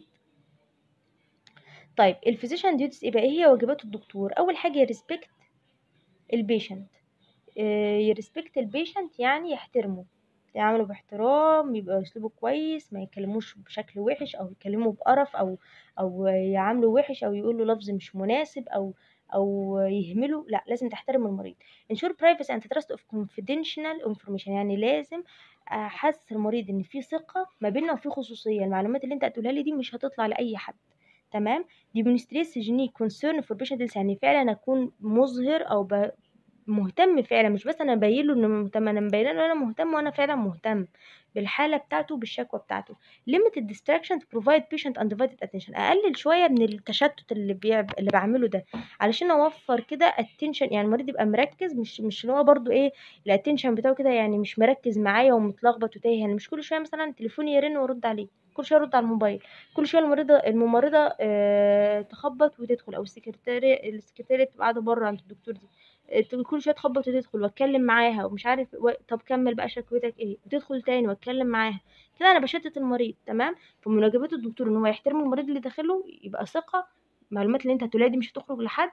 طيب الفيزيشن ديوتس ايه بقى ايه هي واجبات الدكتور اول حاجه يرسبكت البيشنت يرسبكت البيشنت يعني يحترمه يعامله باحترام يبقى اسلوبه كويس ما يكلموش بشكل وحش او يكلمه بقرف او او يعامله وحش او يقول له لفظ مش مناسب او او يهمله لا لازم تحترم المريض ensure privacy and trust of confidential information يعني لازم احسس المريض ان في ثقه ما بيننا وفي خصوصيه المعلومات اللي انت هتقولها لي دي مش هتطلع لاي حد تمام demonstrate genuine concern for patient يعني فعلا اكون مظهر او ب... مهتم فعلا مش بس انا ابين له انه مهتم انا مبينه له انا مهتم وانا فعلا مهتم بالحاله بتاعته بالشكوى بتاعته limit distraction to provide patient undivided attention اقلل شويه من التشتت اللي بيع... اللي بعمله ده علشان اوفر كده attention يعني المريض يبقى مركز مش مش اللي هو برضو ايه الاتنشن بتاعه كده يعني مش مركز معايا ومتلخبط وتايه يعني مش كل شويه مثلا تليفوني يرن وارد عليه كل شويه ارد على الموبايل كل شويه الممرضه الممرضه آه تخبط وتدخل او السكرتاريه السكرتاريه بتبقى قاعده بره عند الدكتور دي آه، كل شويه تخبط وتدخل واتكلم معاها ومش عارف و... طب كمل بقى شكوتك ايه وتدخل تاني واتكلم معاها كده انا بشتت المريض تمام فمناجبات الدكتور ان هو يحترم المريض اللي داخله يبقى ثقه المعلومات اللي انت هتقولها دي مش هتخرج لحد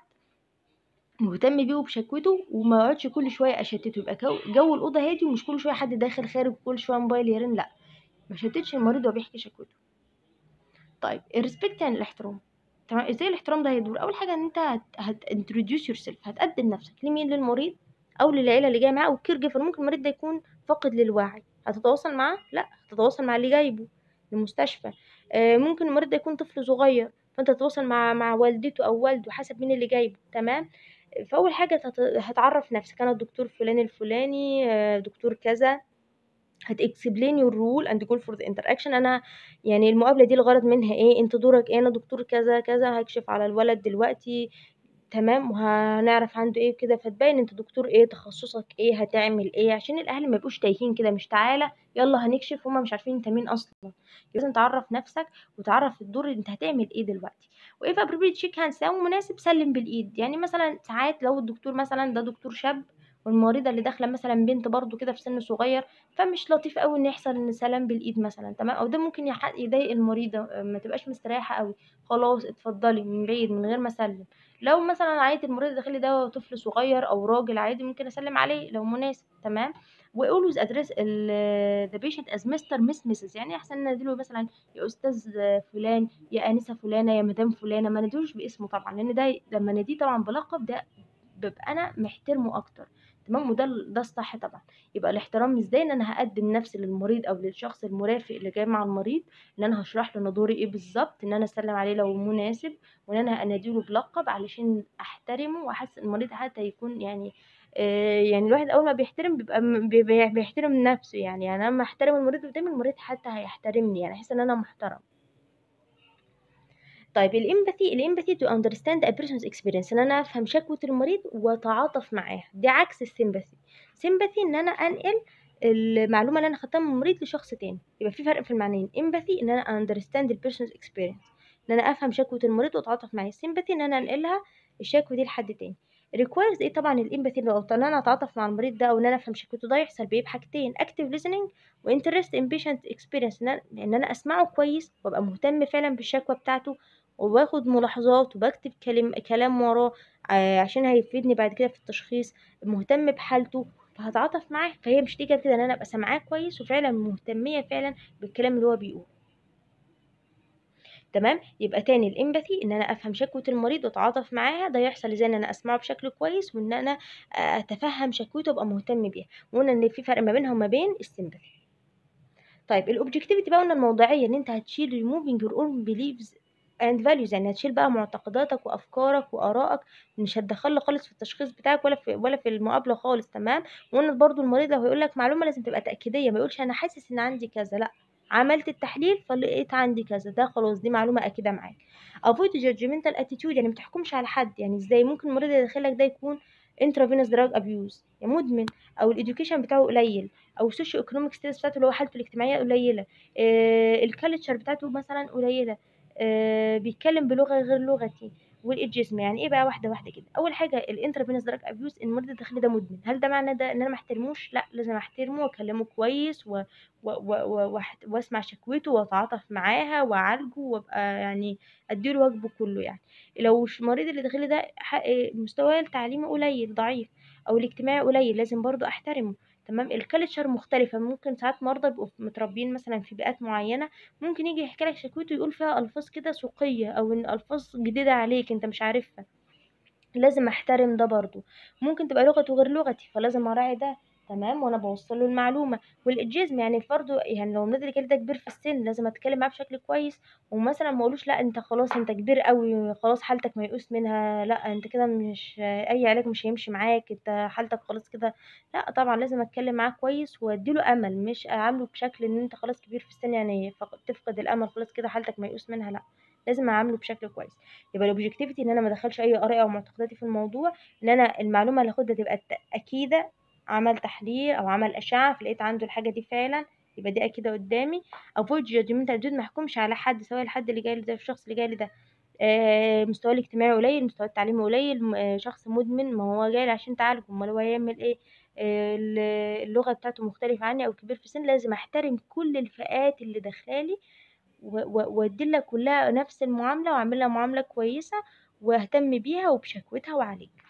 مهتم بيه وبشكوته وما يقعدش كل شويه اشتته يبقى جو, جو الاوضه هادي ومش كل شويه حد داخل خارج كل شويه موبايل يرن لا ما شتتش المريض وهو بيحكي شكوته طيب الريسبكت يعني الاحترام تمام ازاي الاحترام ده هيدور اول حاجه ان انت هت هتintroduce yourself هتقدم نفسك لمين للمريض او للعيله اللي جايه معاه او الكير جيفر ممكن المريض ده يكون فاقد للوعي هتتواصل معاه لا هتتواصل مع اللي جايبه المستشفى آه ممكن المريض ده يكون طفل صغير فانت تتواصل مع مع والدته او والده حسب مين اللي جايبه تمام فاول حاجه هتعرف نفسك انا الدكتور فلان الفلاني آه دكتور كذا هتexplain your rule and goal for the interaction انا يعني المقابله دي الغرض منها ايه انت دورك ايه انا دكتور كذا كذا هكشف على الولد دلوقتي تمام وهنعرف عنده ايه وكده فتبين انت دكتور ايه تخصصك ايه هتعمل ايه عشان الاهل ما يبقوش تايهين كده مش تعالى يلا هنكشف هما مش عارفين انت مين اصلا لازم تعرف نفسك وتعرف الدور انت هتعمل ايه دلوقتي وايه appropriate شيك هاندز لو مناسب سلم بالايد يعني مثلا ساعات لو الدكتور مثلا ده دكتور شاب والمريضة اللي داخلة مثلا بنت برضو كده في سن صغير فمش لطيف قوي ان يحصل ان سلام بالايد مثلا تمام او ده ممكن يضايق المريضة ما تبقاش مستريحة قوي خلاص اتفضلي من بعيد من غير ما اسلم لو مثلا عادي المريض الداخلي ده طفل صغير او راجل عادي ممكن اسلم عليه لو مناسب تمام always address the patient as Mr. Miss Mrs. يعني احسن ناديله مثلا يا استاذ فلان يا انسه فلانه يا مدام فلانه ما ناديلوش باسمه طبعا لان ده لما ناديه طبعا بلقب ده ببقى انا محترمه اكتر تمام وده ده الصح طبعا يبقى الاحترام ازاي ان انا هقدم نفسي للمريض او للشخص المرافق اللي جاي مع المريض ان انا هشرح له انا دوري ايه بالظبط ان انا اسلم عليه لو مناسب وان انا اناديله بلقب علشان احترمه واحس المريض حتى يكون يعني آه يعني الواحد اول ما بيحترم بيبقى بيبقى بيحترم نفسه يعني, يعني انا لما احترم المريض قدامي المريض حتى هيحترمني يعني احس ان انا محترم طيب الامباثي الامباثي to understand a person's experience ان انا افهم شكوى المريض واتعاطف معاها دي عكس السيمباثي سيمباثي ان انا انقل المعلومه اللي انا خدتها من المريض لشخص تاني يبقى في فرق في المعنيين امباثي ان انا understand the person's experience ان انا افهم شكوى المريض واتعاطف معاه سيمباثي ان انا انقلها الشكوى دي لحد تاني requires ايه طبعا الامباثي لو ان انا اتعاطف مع المريض ده او ان انا افهم شكوته ده يحصل بايه بحاجتين active listening و interest in patient experience ان انا, إن أنا اسمعه كويس وابقى مهتم فعلا بالشكوى بتاعته وباخد ملاحظات وبكتب كلام كلام وراه عشان هيفيدني بعد كده في التشخيص مهتم بحالته فهتعاطف معاه فهي مش تيجي كده ان انا ابقى سامعاه كويس وفعلا مهتميه فعلا بالكلام اللي هو بيقوله تمام يبقى تاني الامباثي ان انا افهم شكوى المريض واتعاطف معاها ده يحصل ازاي ان انا اسمعه بشكل كويس وان انا اتفهم شكوته وابقى مهتم بيها وقلنا ان في فرق ما بينها وما بين السمباثي طيب الاوبجكتيفيتي بقى قلنا الموضوعيه ان انت هتشيل removing your own beliefs and values يعني هتشيل بقى معتقداتك وافكارك وارائك مش هتدخل خالص في التشخيص بتاعك ولا في ولا في المقابله خالص تمام وقلنا برضو المريض لو هيقول لك معلومه لازم تبقى تاكيديه ما يقولش انا حاسس ان عندي كذا لا عملت التحليل فلقيت عندي كذا ده خلاص دي معلومه اكيده معاك avoid judgmental attitude يعني ما تحكمش على حد يعني ازاي ممكن المريض اللي داخلك ده يكون intravenous drug abuse يعني مدمن او الاديوكيشن بتاعه قليل او السوشيو ايكونوميك ستيتس بتاعته اللي هو حالته الاجتماعيه قليله آه الكالتشر بتاعته مثلا قليله آه بيتكلم بلغه غير لغتي والايدجيزم يعني ايه بقى واحده واحده كده اول حاجه الانترفينس دراج ابيوز المريض الداخلي ده مدمن هل ده معناه ده ان انا ما احترموش لا لازم احترمه واكلمه كويس و... و... و... و... واسمع شكوته واتعاطف معاها واعالجه وابقى يعني اديله واجبه كله يعني لو المريض اللي داخلي ده مستواه التعليمي قليل ضعيف او الاجتماعي قليل لازم برضو احترمه تمام الكالتشر مختلفة ممكن ساعات مرضى بيبقوا متربيين مثلا في بيئات معينة ممكن يجي يحكي لك شكوته يقول فيها ألفاظ كده سوقية أو إن ألفاظ جديدة عليك أنت مش عارفها لازم أحترم ده برضو ممكن تبقى لغته غير لغتي فلازم أراعي ده تمام وأنا باوصّل له المعلومة، والإيدجيزم يعني برضه يعني لو المريض اللي جالي ده كبير في السن لازم أتكلم معاه بشكل كويس، ومثلًا ما اقولوش لأ أنت خلاص أنت كبير أوي خلاص حالتك ميؤوس منها، لأ أنت كده مش أي علاج مش هيمشي معاك، أنت حالتك خلاص كده لأ طبعًا لازم أتكلم معاه كويس وأدّي له أمل، مش أعامله بشكل إن أنت خلاص كبير في السن يعني فق تفقد الأمل خلاص كده حالتك ميؤوس منها لأ، لازم أعامله بشكل كويس، يبقى الobjectivity إن أنا ما ادخّلش أي آرائي أو معتقداتي في الموضوع، إن أنا المعلومة اللي آخُدها تبقى ت أكيدة، عمل تحليل أو عمل أشعة فلقيت عنده الحاجة دي فعلًا يبقى دي أكيدة قدّامي، avoid judgmental attitude ما احكمش على حد سواء الحد اللي جاي لي ده الشخص اللي جاي لي ده آآ مستواه الاجتماعي قليل، مستواه التعليمي قليل، م شخص مدمن ما هو جاي لي عشان تعالجه أومال هو هيعمل إيه؟ آآ ال اللغة بتاعته مختلفة عني أو كبير في السن لازم أحترم كل الفئات اللي داخلة لي و و وأدّي لها كلّها نفس المعاملة وأعمل لها معاملة كويسة وأهتم بيها وبشكوتها وأعالجها.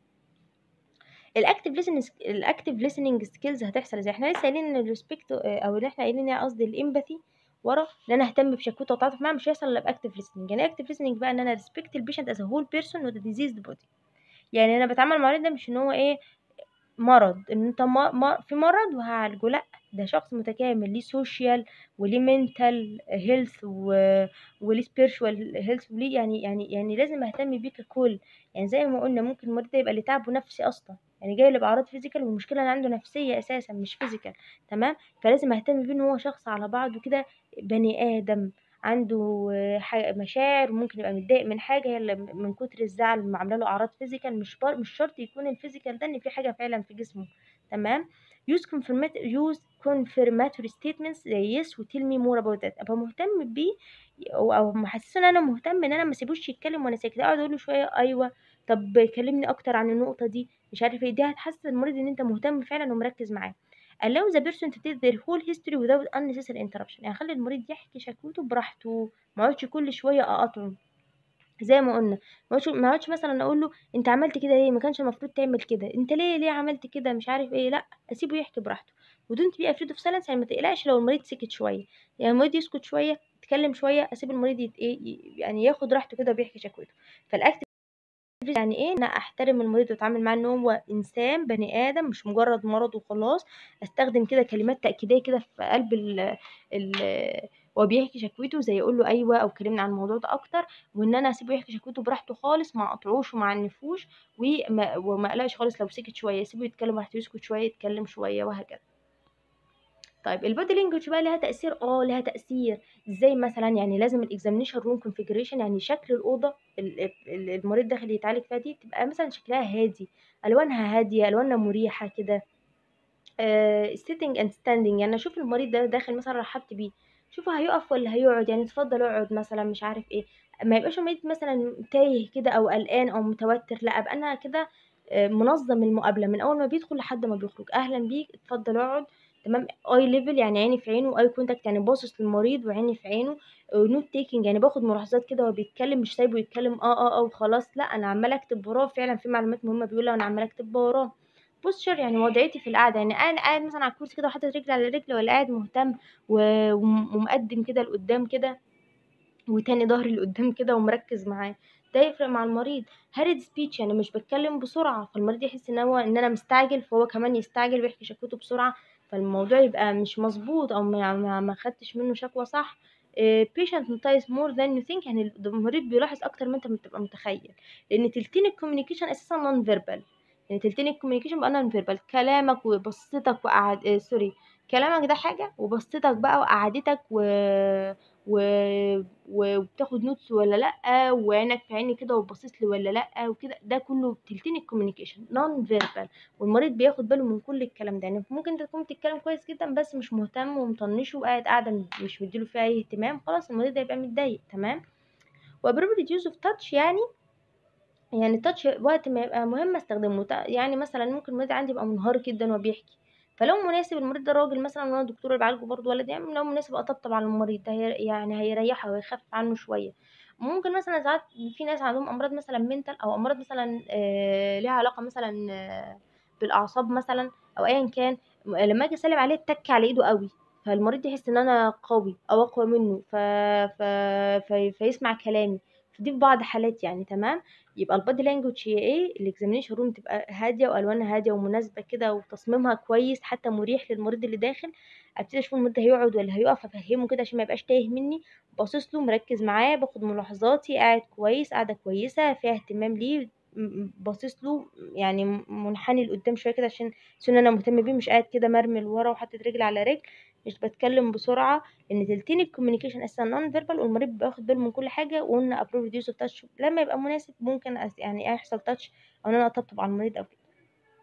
الactive listening sk الactive listening skills هتحصل إزاي؟ إحنا لسه قايلين إن الrespect أو اللي إحنا قايلين قصدي الempathy ورا إن أنا أهتم بشكوته وأتعاطف معاه مش هيحصل إلا بactive listening، يعني إيه active listening بقى إن أنا respect الpatient as a whole person with a diseased body يعني أنا باتعامل مع المريض ده مش إن هو إيه مرض إن أنت م م في مرض وهاعالجه لأ، ده شخص متكامل ليه social وليه mental health و وليه spiritual health وليه يعني يعني يعني لازم أهتم بيه ككل، يعني زي ما قُلنا ممكن المريض ده يبقى اللي تعبه نفسي أصلًا، يعني جاي لي بأعراض physical والمشكلة إن عنده نفسية أساسًا مش physical تمام، فلازم أهتم بيه إن هو شخص على بعضه كده بني آدم عنده ح مشاعر وممكن يبقى متضايق من حاجة هي اللي من كتر الزعل عاملة له أعراض physical مش بر مش شرط يكون الphysical ده إن في حاجة فعلًا في جسمه تمام، use confirmat use confirmatory statements زي yes وtell me more about that أبقى مهتم بيه أو أو محسّسه إن أنا مهتم إن أنا ما اسيبوش يتكلم وأنا ساكت، أقعد أقول له شوية أيوه، طب كلمني أكتر عن النقطة دي، مش عارف إيه، دي هتحسّس المريض إن أنت مهتم فعلًا ومركّز معاه. allow the person to tell their whole history without unnecessary interruption يعني خلّي المريض يحكي شكوته براحته، ما اقعدش كل شوية أقاطعه. زي ما قُلنا ما اقعدش ما اقعدش مثلًا أقول له أنت عملت كده ليه؟ ما كانش المفروض تعمل كده، أنت ليه ليه عملت كده مش عارف إيه، لأ، أسيبه يحكي براحته وdon't be afraid of silence يعني ما تقلقش لو المريض سكت شوية، يعني المريض يسكت شوية، يتكلم شوية، أسيب المريض يت إيه ي يعني ياخد راحته كده وبيحكي شكوته. فالactive يعني إيه؟ إن أنا أحترم المريض وأتعامل معاه إن هو إنسان بني آدم مش مجرد مرض وخلاص، أستخدم كده كلمات تأكيدية كده في قلب ال ال وهو بيحكي شكوته زي أقول له أيوه أو كلمني عن الموضوع ده أكتر، وإن أنا أسيبه يحكي شكوته براحته خالص ما اقاطعوش وما اعنفوش وما وما اقلقش خالص لو سكت شوية، أسيبه يتكلم براحته، يسكت شوية، يتكلم شوية وهكذا. طيب الbody language بقى ليها تأثير؟ آه ليها تأثير، إزاي مثلًا؟ يعني لازم الexamination room configuration يعني شكل الأوضة ال ال المريض داخل يتعالج فيها دي تبقى مثلًا شكلها هادي، ألوانها هادية، ألوانها مريحة كده. آآ sitting and standing يعني أشوف المريض ده داخل مثلًا رحّبت بيه، أشوفه هيقف والّا هيقعد، يعني اتفضل اقعد مثلًا مش عارف إيه، ما يبقاش المريض مثلًا تايه كده أو قلقان أو متوتر، لأ أبقى أنا كده آآ منظّم المقابلة من أول ما بيدخل لحد ما بيخرج، أهلًا بيك، اتفضل اقعد، تمام، eye level يعني عيني في عينه، eye contact يعني باصص للمريض وعيني في عينه، آآ note taking يعني باخد ملاحظات كده وهو بيتكلم مش سايبه يتكلم آه، آه، آه وخلاص، لأ أنا عمّالة أكتب وراه فعلًا في معلومات مهمة بيقولها وأنا عمّالة أكتب وراه. posture يعني وضعيتي في القعدة، يعني أنا قاعد مثلًا على الكرسي كده وحاطط رجل على رجل والّا قاعد مهتم و وم ومقدّم كده لقدّام كده وتاني ضهري لقدّام كده ومركّز معاه، ده يفرق مع المريض. hurried speech يعني مش باتكلم بسرعة، فالمريض يحس إن هو إن أنا مستعجل فهو كمان يستعجل ويحكي شكوته بسرعة، فالموضوع يبقى مش مضبوط أو ما ما ما خدتش منه شكوى صح. آآ patient notice more than you think يعني ال المريض بيلاحظ أكتر ما أنت بتبقى متخيل، لإن تلتين الcommunication أساسًا non verbal يعني تلتين الcommunication بيبقى non verbal كلامك وبصّتك وقعد آآ sorry كلامك ده حاجة وبصّتك بقى وقعدتك و و وبتاخد notes والّا لأ، وعينك في عيني كده وباصص لي والّا لأ وكده، ده كله تلتين الcommunication non verbal والمريض بياخد باله من كل الكلام ده، يعني ممكن أنت تكون بتتكلم كويس جدًا بس مش مهتم ومطنّشه وقاعد قاعدة مش مدّي له فيها أي اهتمام، خلاص المريض هيبقى متضايق تمام، وappropriate use of touch يعني يعني الtouch وقت ما يبقى مهم أستخدمه، ت يعني مثلًا ممكن المريض عندي يبقى منهار جدًا وهو بيحكي، فلو مناسب المريض ده راجل مثلًا وأنا الدكتورة اللي باعالجه برضه ولد يعني لو مناسب أطبطب على المريض ده هي يعني هيريحه وهيخفف عنه شوية. ممكن مثلًا ساعات في ناس عندهم أمراض مثلًا mental أو أمراض مثلًا آآ ليها علاقة مثلًا بالأعصاب مثلًا أو أيًا كان، م لمّا آجي أسلِّم عليه أتّك على إيده أوي، فالمريض يحس إن أنا قوي أو أقوى منه ف ف في فيسمع كلامي، دي في بعض حالات يعني تمام يبقى البادي لانجوج هي ايه الاكزامينيشن روم تبقى هاديه والوانها هاديه ومناسبه كده وتصميمها كويس حتى مريح للمريض اللي داخل ابتدي اشوف المريض ده هيقعد ولا هيقف افهمه كده عشان ما يبقاش تايه مني باصص له مركز معاه باخد ملاحظاتي قاعد كويس قاعده كويسه فيها اهتمام ليه باصص له يعني منحني لقدام شويه كده عشان عشان انا مهتم بيه مش قاعد كده مرمي لورا وحاطط رجل على رجل مش بتكلم بسرعه لان تلتين الكوميونيكيشن اساسا نون فيربال والمريض بيبقى واخد باله من كل حاجه وقلنا ابروف ريديوس تاتش لما يبقى مناسب ممكن أس يعني يحصل تاتش او ان انا اطبطب على المريض او كده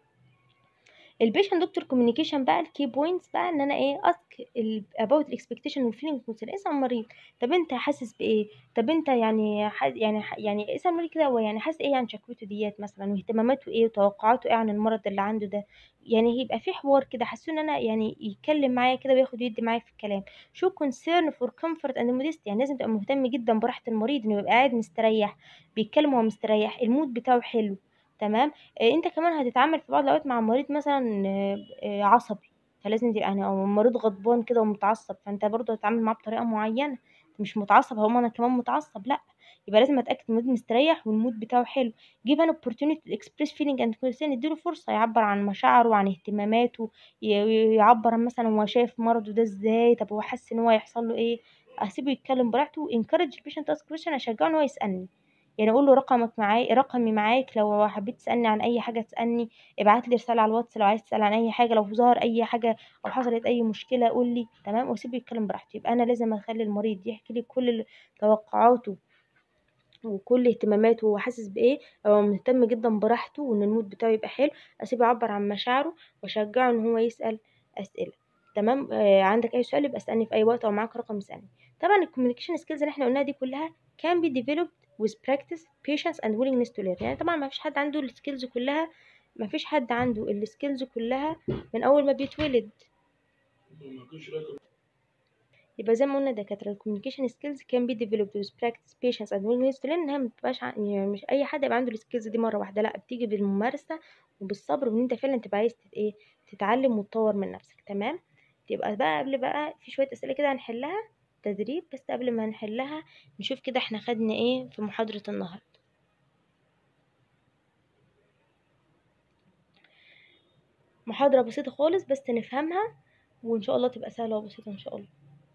البيشنت دكتور كوميونيكيشن بقى الكي بوينتس بقى ان انا ايه اسك اباوت الاكسبكتيشن والفيلينج اسال المريض طب انت حاسس بايه طب انت يعني ح... يعني ح... يعني اسال المريض كده هو يعني حاسس ايه عن شكوته ديت مثلا واهتماماته ايه وتوقعاته ايه عن المرض اللي عنده ده يعني يبقى في حوار كده حاسه ان انا يعني يتكلم معايا كده وياخد ويدي معايا في الكلام شو كونسيرن فور كومفورت اند موديست يعني لازم تبقى مهتم جدا براحه المريض انه يبقى قاعد مستريح بيتكلم وهو مستريح المود بتاعه حلو تمام آه، انت كمان هتتعامل في بعض الاوقات مع مريض مثلا آه، آه، عصبي فلازم تبقى يعني او مريض غضبان كده ومتعصب فانت برضه هتتعامل معاه بطريقه معينه انت مش متعصب هو انا كمان متعصب لا يبقى لازم اتاكد المريض مستريح والمود بتاعه حلو give an opportunity to express feeling and concern اديله فرصه يعبر عن مشاعره وعن اهتماماته ي- يعبر عن مثلا هو شايف مرضه ده ازاي طب هو حاسس ان هو هيحصل له ايه اسيبه يتكلم براحته encourage the patient to ask question اشجعه ان هو يسالني يعني اقول له رقمك معاي رقمي معاك لو حبيت تسالني عن اي حاجه تسالني ابعت لي رساله على الواتس لو عايز تسال عن اي حاجه لو ظهر اي حاجه او حصلت اي مشكله قول لي تمام واسيبه يتكلم براحته يبقى انا لازم اخلي المريض يحكي لي كل توقعاته وكل اهتماماته وهو حاسس بايه هو مهتم جدا براحته وان المود بتاعه يبقى حلو اسيبه يعبر عن مشاعره واشجعه ان هو يسال اسئله تمام آه عندك اي سؤال يبقى اسالني في اي وقت او معاك رقم اسالني طبعا الكوميونيكيشن سكيلز اللي احنا قلناها دي كلها can be developed with practice patience and willingness to learn يعني طبعا ما فيش حد عنده السكيلز كلها ما فيش حد عنده السكيلز كلها من اول ما بيتولد يبقى زي ما قلنا دكاترة الكوميونيكيشن سكيلز كان بي ديفلوبد with practice patience and willingness to learn انها مبتبقاش ع- يعني مش اي حد يبقى عنده السكيلز دي مرة واحدة لا بتيجي بالممارسة وبالصبر وان انت فعلا تبقى عايز تت- ايه تتعلم وتطور من نفسك تمام تبقى بقى قبل بقى في شوية اسئلة كده هنحلها تدريب بس قبل ما نحلها نشوف كده احنا خدنا ايه في محاضرة النهاردة محاضرة بسيطة خالص بس نفهمها وان شاء الله تبقى سهلة وبسيطة ان شاء الله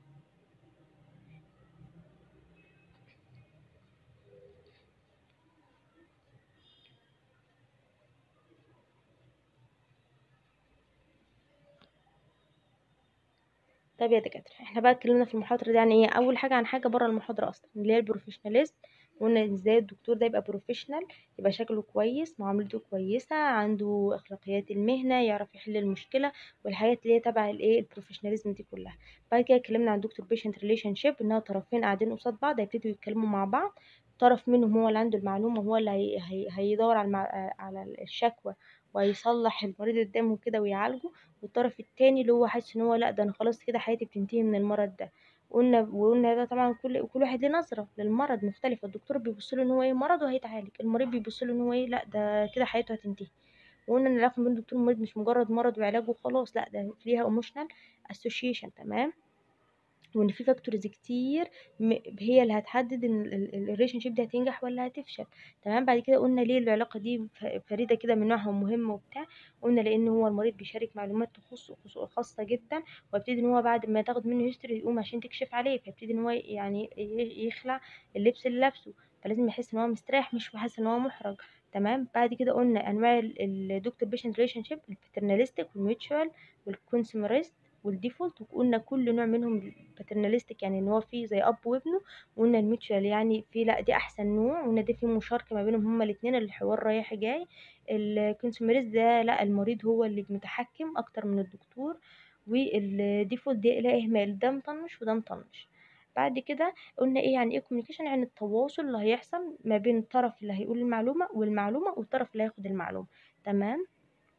طيب يا دكاترة احنا بقى اتكلمنا في المحاضرة دي عن ايه اول حاجة عن حاجة بره المحاضرة اصلا اللي هي البروفيشناليست وقلنا ازاي الدكتور ده يبقى بروفيشنال يبقى شكله كويس معاملته كويسة عنده اخلاقيات المهنة يعرف يحل المشكلة والحاجات اللي هي تبع الايه البروفيشناليزم دي كلها بعد كده اتكلمنا عن دكتور بيشنت ريليشن شيب انها طرفين قاعدين قصاد بعض هيبتدوا يتكلموا مع بعض طرف منهم هو اللي عنده المعلومة هو اللي هي هي هيدور على المع... على الشكوى وهيصلح المريض قدامه كده ويعالجه والطرف التاني اللي هو حاسس ان هو لا ده انا خلاص كده حياتي بتنتهي من المرض ده قلنا وقلنا ده طبعا كل كل واحد ليه نظره للمرض مختلفه الدكتور بيبص له ان هو ايه مرض وهيتعالج المريض بيبص له ان هو ايه لا ده كده حياته هتنتهي وقلنا ان العلاقه بين الدكتور والمريض مش مجرد مرض وعلاج وخلاص لا ده ليها ايموشنال اسوشيشن تمام وان في فاكتورز كتير م- هي اللي هتحدد ان الريليشن شيب دي هتنجح ولا هتفشل تمام بعد كده قلنا ليه العلاقه دي ف- فريده كده من نوعها ومهمه وبتاع قلنا لان هو المريض بيشارك معلومات تخصه خصو- خاصه جدا ويبتدي ان هو بعد ما تاخد منه هيستوري يقوم عشان تكشف عليه فيبتدي ان هو يعني ي- يخلع اللبس اللي لابسه فلازم يحس ان هو مستريح مش حاسس ان هو محرج تمام بعد كده قلنا انواع الدكتور بيشنت ريليشن شيب الباترناليستيك والميوتشوال والكونسيومرست والديفولت وقلنا كل نوع منهم باترناليستيك يعني ان هو فيه زي اب وابنه وقلنا الميوتشوال يعني في لا دي احسن نوع وقلنا ده فيه مشاركه ما بينهم هما الاثنين الحوار رايح جاي الكونسيومرست ده لا المريض هو اللي متحكم اكتر من الدكتور والديفولت ده لا اهمال ده مطنش وده مطنش بعد كده قلنا ايه يعني ايه كوميونيكيشن يعني التواصل اللي هيحصل ما بين الطرف اللي هيقول المعلومه والمعلومه والطرف اللي هياخد المعلومه تمام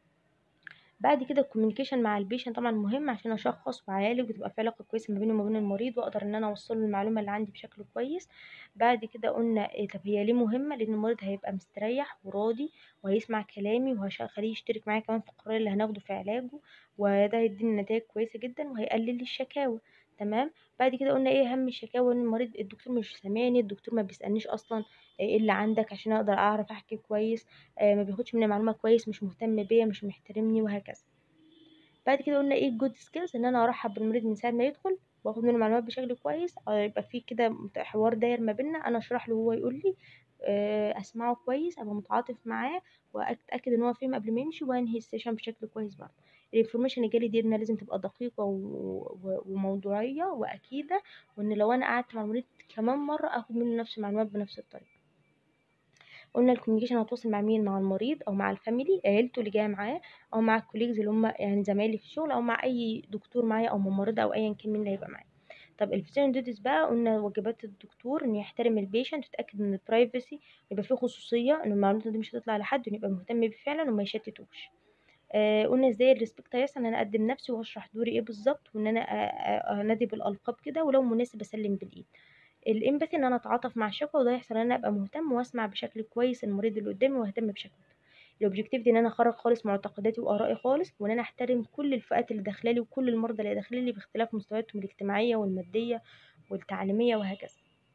بعد كده الكوميونيكيشن مع البيشنت طبعا مهم عشان اشخص واعالج وتبقى في علاقه كويسه ما بيني وما بين المريض واقدر ان انا اوصل له المعلومه اللي عندي بشكل كويس بعد كده قلنا إيه طب هي ليه مهمه لان المريض هيبقى مستريح وراضي وهيسمع كلامي وهخليه يشترك معايا كمان في القرار اللي هناخده في علاجه وده هيديني نتائج كويسه جدا وهيقلل لي الشكاوى تمام بعد كده قلنا ايه اهم الشكاوى ان المريض الدكتور مش سامعني الدكتور ما بيسالنيش اصلا ايه اللي عندك عشان اقدر اعرف احكي كويس آه ما بياخدش مني معلومه كويس مش مهتم بيا مش محترمني وهكذا بعد كده قلنا ايه جود سكيلز ان انا ارحب بالمريض من ساعه ما يدخل واخد منه معلومات بشكل كويس آه يبقى في كده حوار داير ما بينا انا اشرح له وهو يقول لي آه اسمعه كويس ابقى متعاطف معاه واتاكد ان هو فهم قبل ما يمشي وانهي السيشن بشكل كويس برضه الانفورميشن اللي جالي دي انها لازم تبقى دقيقه و... وموضوعيه واكيده وان لو انا قعدت مع المريض كمان مره اخد منه نفس المعلومات بنفس الطريقه قلنا الكوميونيكيشن هتواصل مع مين مع المريض او مع الفاميلي عيلته اللي جايه معاه او مع الكوليجز اللي هم يعني زمايلي في الشغل او مع اي دكتور معايا او ممرضه او ايا كان مين اللي هيبقى معايا طب الفيزيون ديوتيز بقى قلنا واجبات الدكتور انه يحترم البيشنت ويتاكد من البرايفسي يبقى فيه خصوصيه ان المعلومات دي مش هتطلع لحد ويبقى مهتم بيه فعلا وما يشتتوش آه قلنا ازاي الريسبكت هيحصل ان انا اقدم نفسي واشرح دوري ايه بالظبط وان انا انادي بالالقاب كده ولو مناسب اسلم بالايد الامباثي ان انا اتعاطف مع الشكوى وده يحصل ان انا ابقى مهتم واسمع بشكل كويس المريض اللي قدامي واهتم بشكوته الاوبجكتيفيتي ان انا اخرج خالص معتقداتي وارائي خالص وان انا احترم كل الفئات اللي داخلالي وكل المرضى اللي داخلالي باختلاف مستوياتهم الاجتماعيه والماديه والتعليميه وهكذا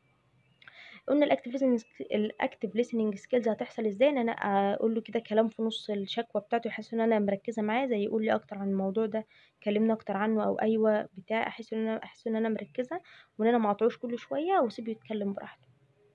قلنا الاكتيف listening الاكتيف listening سكيلز هتحصل ازاي ان انا اقول له كده كلام في نص الشكوى بتاعته يحس ان انا مركزه معاه زي يقول لي اكتر عن الموضوع ده كلمنا اكتر عنه او ايوه بتاع احس ان انا احس ان انا مركزه وان انا ما اقطعوش كل شويه واسيبه يتكلم براحته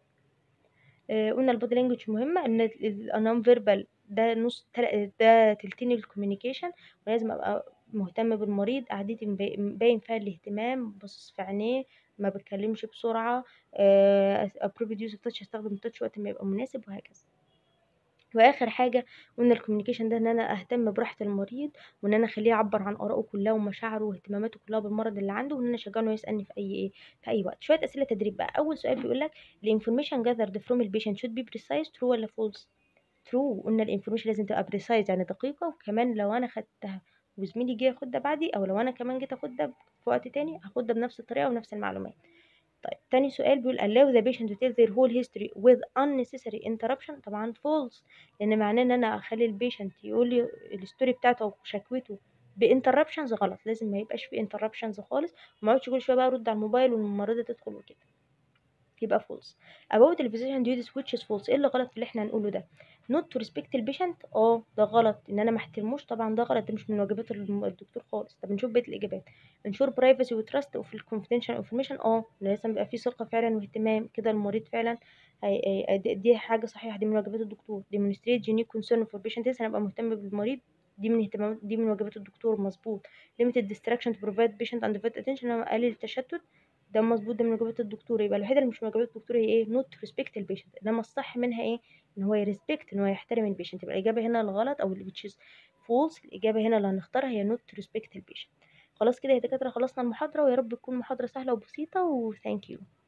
آه قلنا البودي لانجوج مهمه ان النون فيربال ده نص ده تلتين الكوميونيكيشن ولازم ابقى مهتم بالمريض قعدتي باين فيها الاهتمام باصص في عينيه ما بتكلمش بسرعه ابروفد يوز التاتش استخدم التاتش وقت ما يبقى مناسب وهكذا واخر حاجه قلنا الكوميونيكيشن ده ان انا اهتم براحه المريض وان انا اخليه يعبر عن ارائه كلها ومشاعره واهتماماته كلها بالمرض اللي عنده وان انا اشجعه انه يسالني في اي ايه في اي وقت شويه اسئله تدريب بقى اول سؤال بيقول لك الانفورميشن جاذرد فروم البيشنت شود بي بريسايز ترو ولا فولس ترو قلنا الانفورميشن لازم تبقى بريسايز يعني دقيقه وكمان لو انا خدتها وزميلي جه ياخدها بعدي او لو انا كمان جيت اخدها في وقت تاني هاخدها بنفس الطريقه ونفس المعلومات طيب تاني سؤال بيقول allow the patient to tell their whole history with unnecessary interruption طبعا false لان معناه ان انا اخلي البيشنت يقول لي الستوري بتاعته او شكوته بانتربشنز غلط لازم ما يبقاش في انتربشنز خالص وما اقعدش كل شويه بقى ارد على الموبايل والممرضه تدخل وكده يبقى false about the physician duties which is false ايه اللي غلط في اللي احنا هنقوله ده not to respect البيشنت اه ده غلط ان انا ما احترموش طبعا ده غلط ده مش من واجبات الدكتور خالص طب نشوف بقيه الاجابات انشور برايفسي وتراست وفي الكونفيدنشال انفورميشن اه لازم يبقى في ثقه فعلا واهتمام كده المريض فعلا هي دي حاجه صحيحه دي من واجبات الدكتور demonstrate genuine concern for patient انا ابقى مهتم بالمريض دي من اهتمامات دي من واجبات الدكتور مظبوط limited distraction to provide patient and vet attention انا اقلل التشتت ده مظبوط ده من واجبات الدكتور يبقى الوحيده اللي مش من واجبات الدكتور هي ايه نوت ريسبكت البيشنت انما الصح منها ايه ان هو يريسبكت ان هو يحترم البيشنت يبقى الاجابه هنا الغلط او which is false الاجابه هنا اللي هنختارها هي نوت ريسبكت البيشنت خلاص كده يا دكاتره خلصنا المحاضره ويا رب تكون محاضره سهله وبسيطه وثانك يو